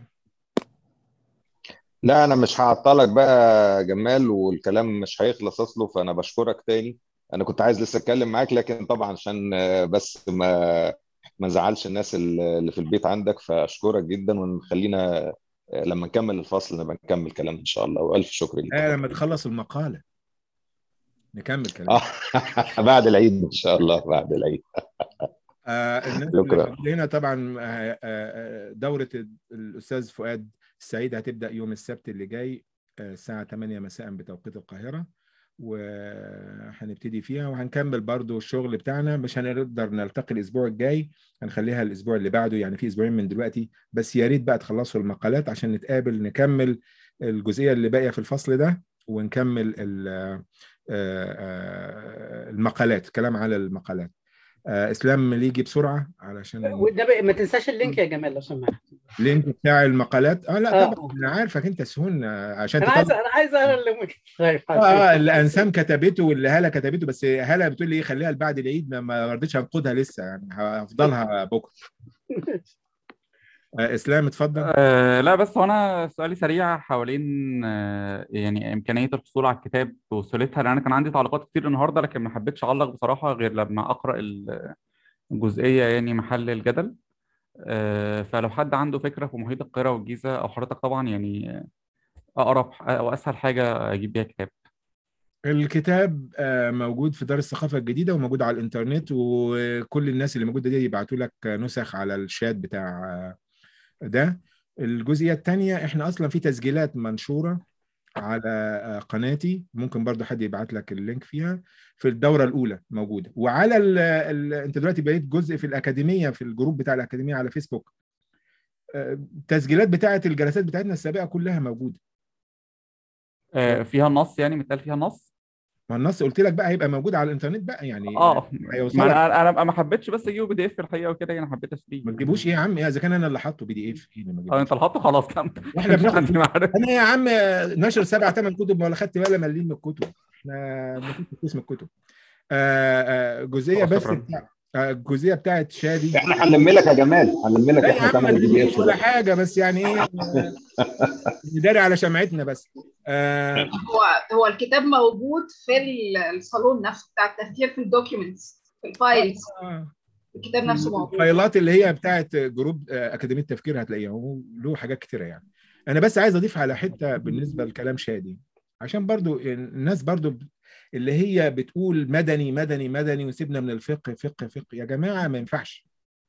لا انا مش هعطلك بقى جمال والكلام مش هيخلص اصله فانا بشكرك تاني انا كنت عايز لسه اتكلم معاك لكن طبعا عشان بس ما ما نزعلش الناس اللي في البيت عندك فاشكرك جدا ونخلينا لما نكمل الفصل نبقى نكمل كلام ان شاء الله والف شكر لك آه لما تخلص المقاله نكمل كلام بعد العيد ان شاء الله بعد العيد آه الناس اللي شكرا. موجودة هنا طبعا آه، آه، دورة الأستاذ فؤاد السعيد هتبدأ يوم السبت اللي جاي آه، الساعة 8 مساء بتوقيت القاهرة وهنبتدي فيها وهنكمل برضو الشغل بتاعنا مش هنقدر نلتقي الأسبوع الجاي هنخليها الأسبوع اللي بعده يعني في أسبوعين من دلوقتي بس يا ريت بقى تخلصوا المقالات عشان نتقابل نكمل الجزئية اللي باقية في الفصل ده ونكمل ال- آه، آه، المقالات كلام على المقالات آه، اسلام اللي يجي بسرعه علشان وده بقى- ما تنساش اللينك يا جمال لو سمحت اللينك بتاع المقالات اه لا آه. طبعا انا عارفك انت سهون آه، عشان انا عايز تطلع انا عايز اقرا اللي طيب اه آه، اللي انسام كتبته واللي هاله كتبته بس هاله بتقول لي ايه خليها بعد العيد ما- ما رضيتش انقدها لسه يعني هفضلها بكره آه، اسلام اتفضل أه لا بس هو انا سؤالي سريع حوالين أه يعني امكانيه الحصول على الكتاب وسهولتها لان انا كان عندي تعليقات كتير النهارده لكن ما حبيتش اعلق بصراحه غير لما اقرا ال- الجزئيه يعني محل الجدل أه فلو حد عنده فكره في محيط القاهره والجيزه او حضرتك طبعا يعني اقرب او اسهل حاجه اجيب بيها كتاب الكتاب آه، موجود في دار الثقافة الجديدة وموجود على الإنترنت وكل الناس اللي موجودة دي يبعتوا لك نسخ على الشات بتاع آه، ده الجزئية الثانية احنا أصلا في تسجيلات منشورة على آه، قناتي ممكن برضو حد يبعت لك اللينك فيها في الدورة الأولى موجودة وعلى ال ال انت دلوقتي بقيت جزء في الأكاديمية في الجروب بتاع الأكاديمية على فيسبوك آه، التسجيلات بتاعة الجلسات بتاعتنا السابقة كلها موجودة أه فيها نص يعني متقال فيها نص ما النص قلت لك بقى هيبقى موجود على الإنترنت بقى يعني اه هيوصلك ما انا انا ما حبيتش بس اجيبه بي دي اف الحقيقه وكده يعني حبيت اشتريه ما تجيبوش ايه يا عم إيه اذا كان انا اللي حاطه بي دي اف ايه اللي ما اه تجيبوش؟ انت اللي حاطه خلاص تمام واحنا مش بناخد عندي معرفة. انا يا عم نشر سبع ثمان كتب ولا خدت ولا مليم من الكتب احنا المفروض في قسم الكتب آه، آه، جزئيه خلاص، بس شكراً. بتاع آه، الجزئيه بتاعت شادي احنا هنلم لك يا جمال هنلم لك لا يا احنا عم ما ثمن البي دي تجيبليش اف ولا ده حاجه بس يعني ايه آه، نداري على شمعتنا بس آه، هو هو الكتاب موجود في ال- الصالون نفسه بتاع التفكير في الدوكيومنتس في الفايلز آه، الكتاب نفسه موجود الفايلات اللي هي بتاعت جروب آه، اكاديميه التفكير هتلاقيها هو له حاجات كتيره يعني انا بس عايز اضيف على حته بالنسبه لكلام شادي عشان برضو الناس برضو اللي هي بتقول مدني مدني مدني وسيبنا من الفقه فقه فقه يا جماعه ما ينفعش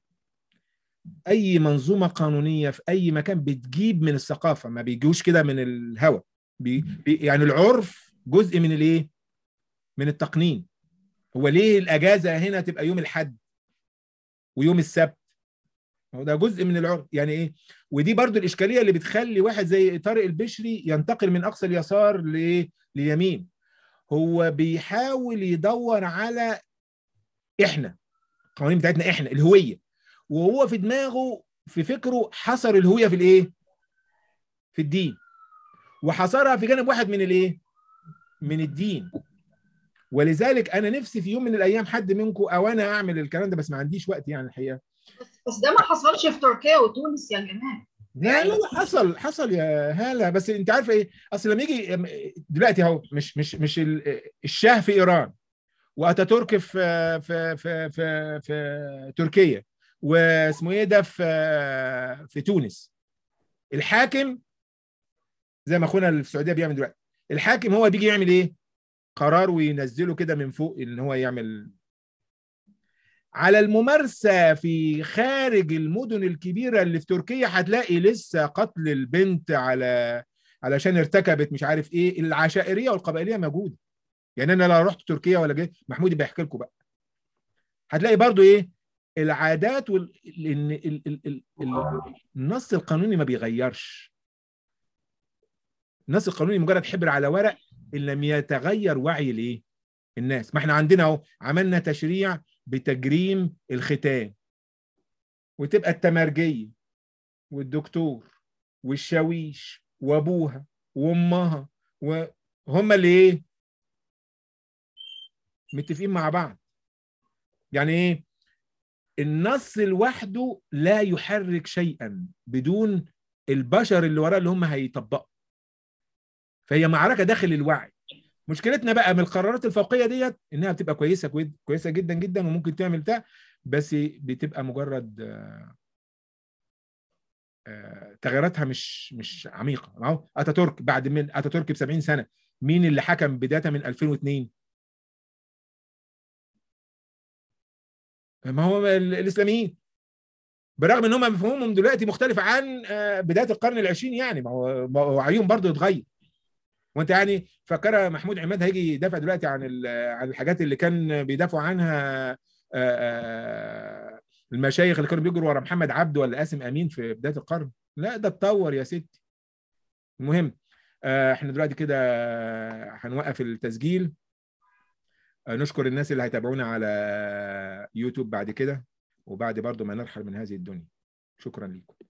اي منظومه قانونيه في اي مكان بتجيب من الثقافه ما بيجوش كده من الهوى بي بي يعني العرف جزء من الايه من التقنين هو ليه الاجازه هنا تبقى يوم الاحد ويوم السبت هو ده جزء من العرف يعني ايه ودي برضو الاشكاليه اللي بتخلي واحد زي طارق البشري ينتقل من اقصى اليسار ل- ليمين هو بيحاول يدور على احنا القوانين بتاعتنا احنا الهويه وهو في دماغه في فكره حصر الهويه في الايه في الدين وحصرها في جانب واحد من الايه من الدين ولذلك انا نفسي في يوم من الايام حد منكم او انا اعمل الكلام ده بس ما عنديش وقت يعني الحقيقه بس ده ما حصلش في تركيا وتونس يا جماعه لا لا لا حصل حصل يا هاله بس انت عارفه ايه اصل لما يجي دلوقتي اهو مش مش مش ال- الشاه في ايران واتاتورك في في في في, في تركيا واسمه ايه ده في في تونس الحاكم زي ما اخونا اللي في السعوديه بيعمل دلوقتي الحاكم هو بيجي يعمل ايه قرار وينزله كده من فوق ان هو يعمل على الممارسة في خارج المدن الكبيرة اللي في تركيا هتلاقي لسه قتل البنت على علشان ارتكبت مش عارف ايه العشائرية والقبائلية موجودة يعني انا لو رحت تركيا ولا جيت محمود بيحكي لكم بقى هتلاقي برضو ايه العادات وال... لان ال... ال... ال... ال... النص القانوني ما بيغيرش النص القانوني مجرد حبر على ورق ان لم يتغير وعي الايه الناس ما احنا عندنا اهو عملنا تشريع بتجريم الختان وتبقى التمرجية والدكتور والشاويش وابوها وامها وهم اللي ايه متفقين مع بعض يعني ايه النص لوحده لا يحرك شيئا بدون البشر اللي وراه اللي هم هيطبقوا فهي معركة داخل الوعي مشكلتنا بقى من القرارات الفوقيه ديت انها بتبقى كويسه كوي- كويسه جدا جدا وممكن تعمل بتاع بس بتبقى مجرد آه، آه، تغييراتها مش مش عميقه اهو اتاتورك بعد من اتاتورك ب 70 سنه مين اللي حكم بدايه من 2002 ما هو ال- الاسلاميين برغم ان هم مفهومهم دلوقتي مختلف عن آه، بدايه القرن العشرين يعني ما هو ما هو وعيهم برضه اتغير وانت يعني فاكره محمود عماد هيجي يدافع دلوقتي عن ال- عن الحاجات اللي كان بيدافعوا عنها آه، آه، المشايخ اللي كانوا بيجروا ورا محمد عبده ولا قاسم امين في بدايه القرن لا ده اتطور يا ستي المهم آه، احنا دلوقتي كده هنوقف التسجيل آه، نشكر الناس اللي هيتابعونا على يوتيوب بعد كده وبعد برضو ما نرحل من هذه الدنيا شكرا لكم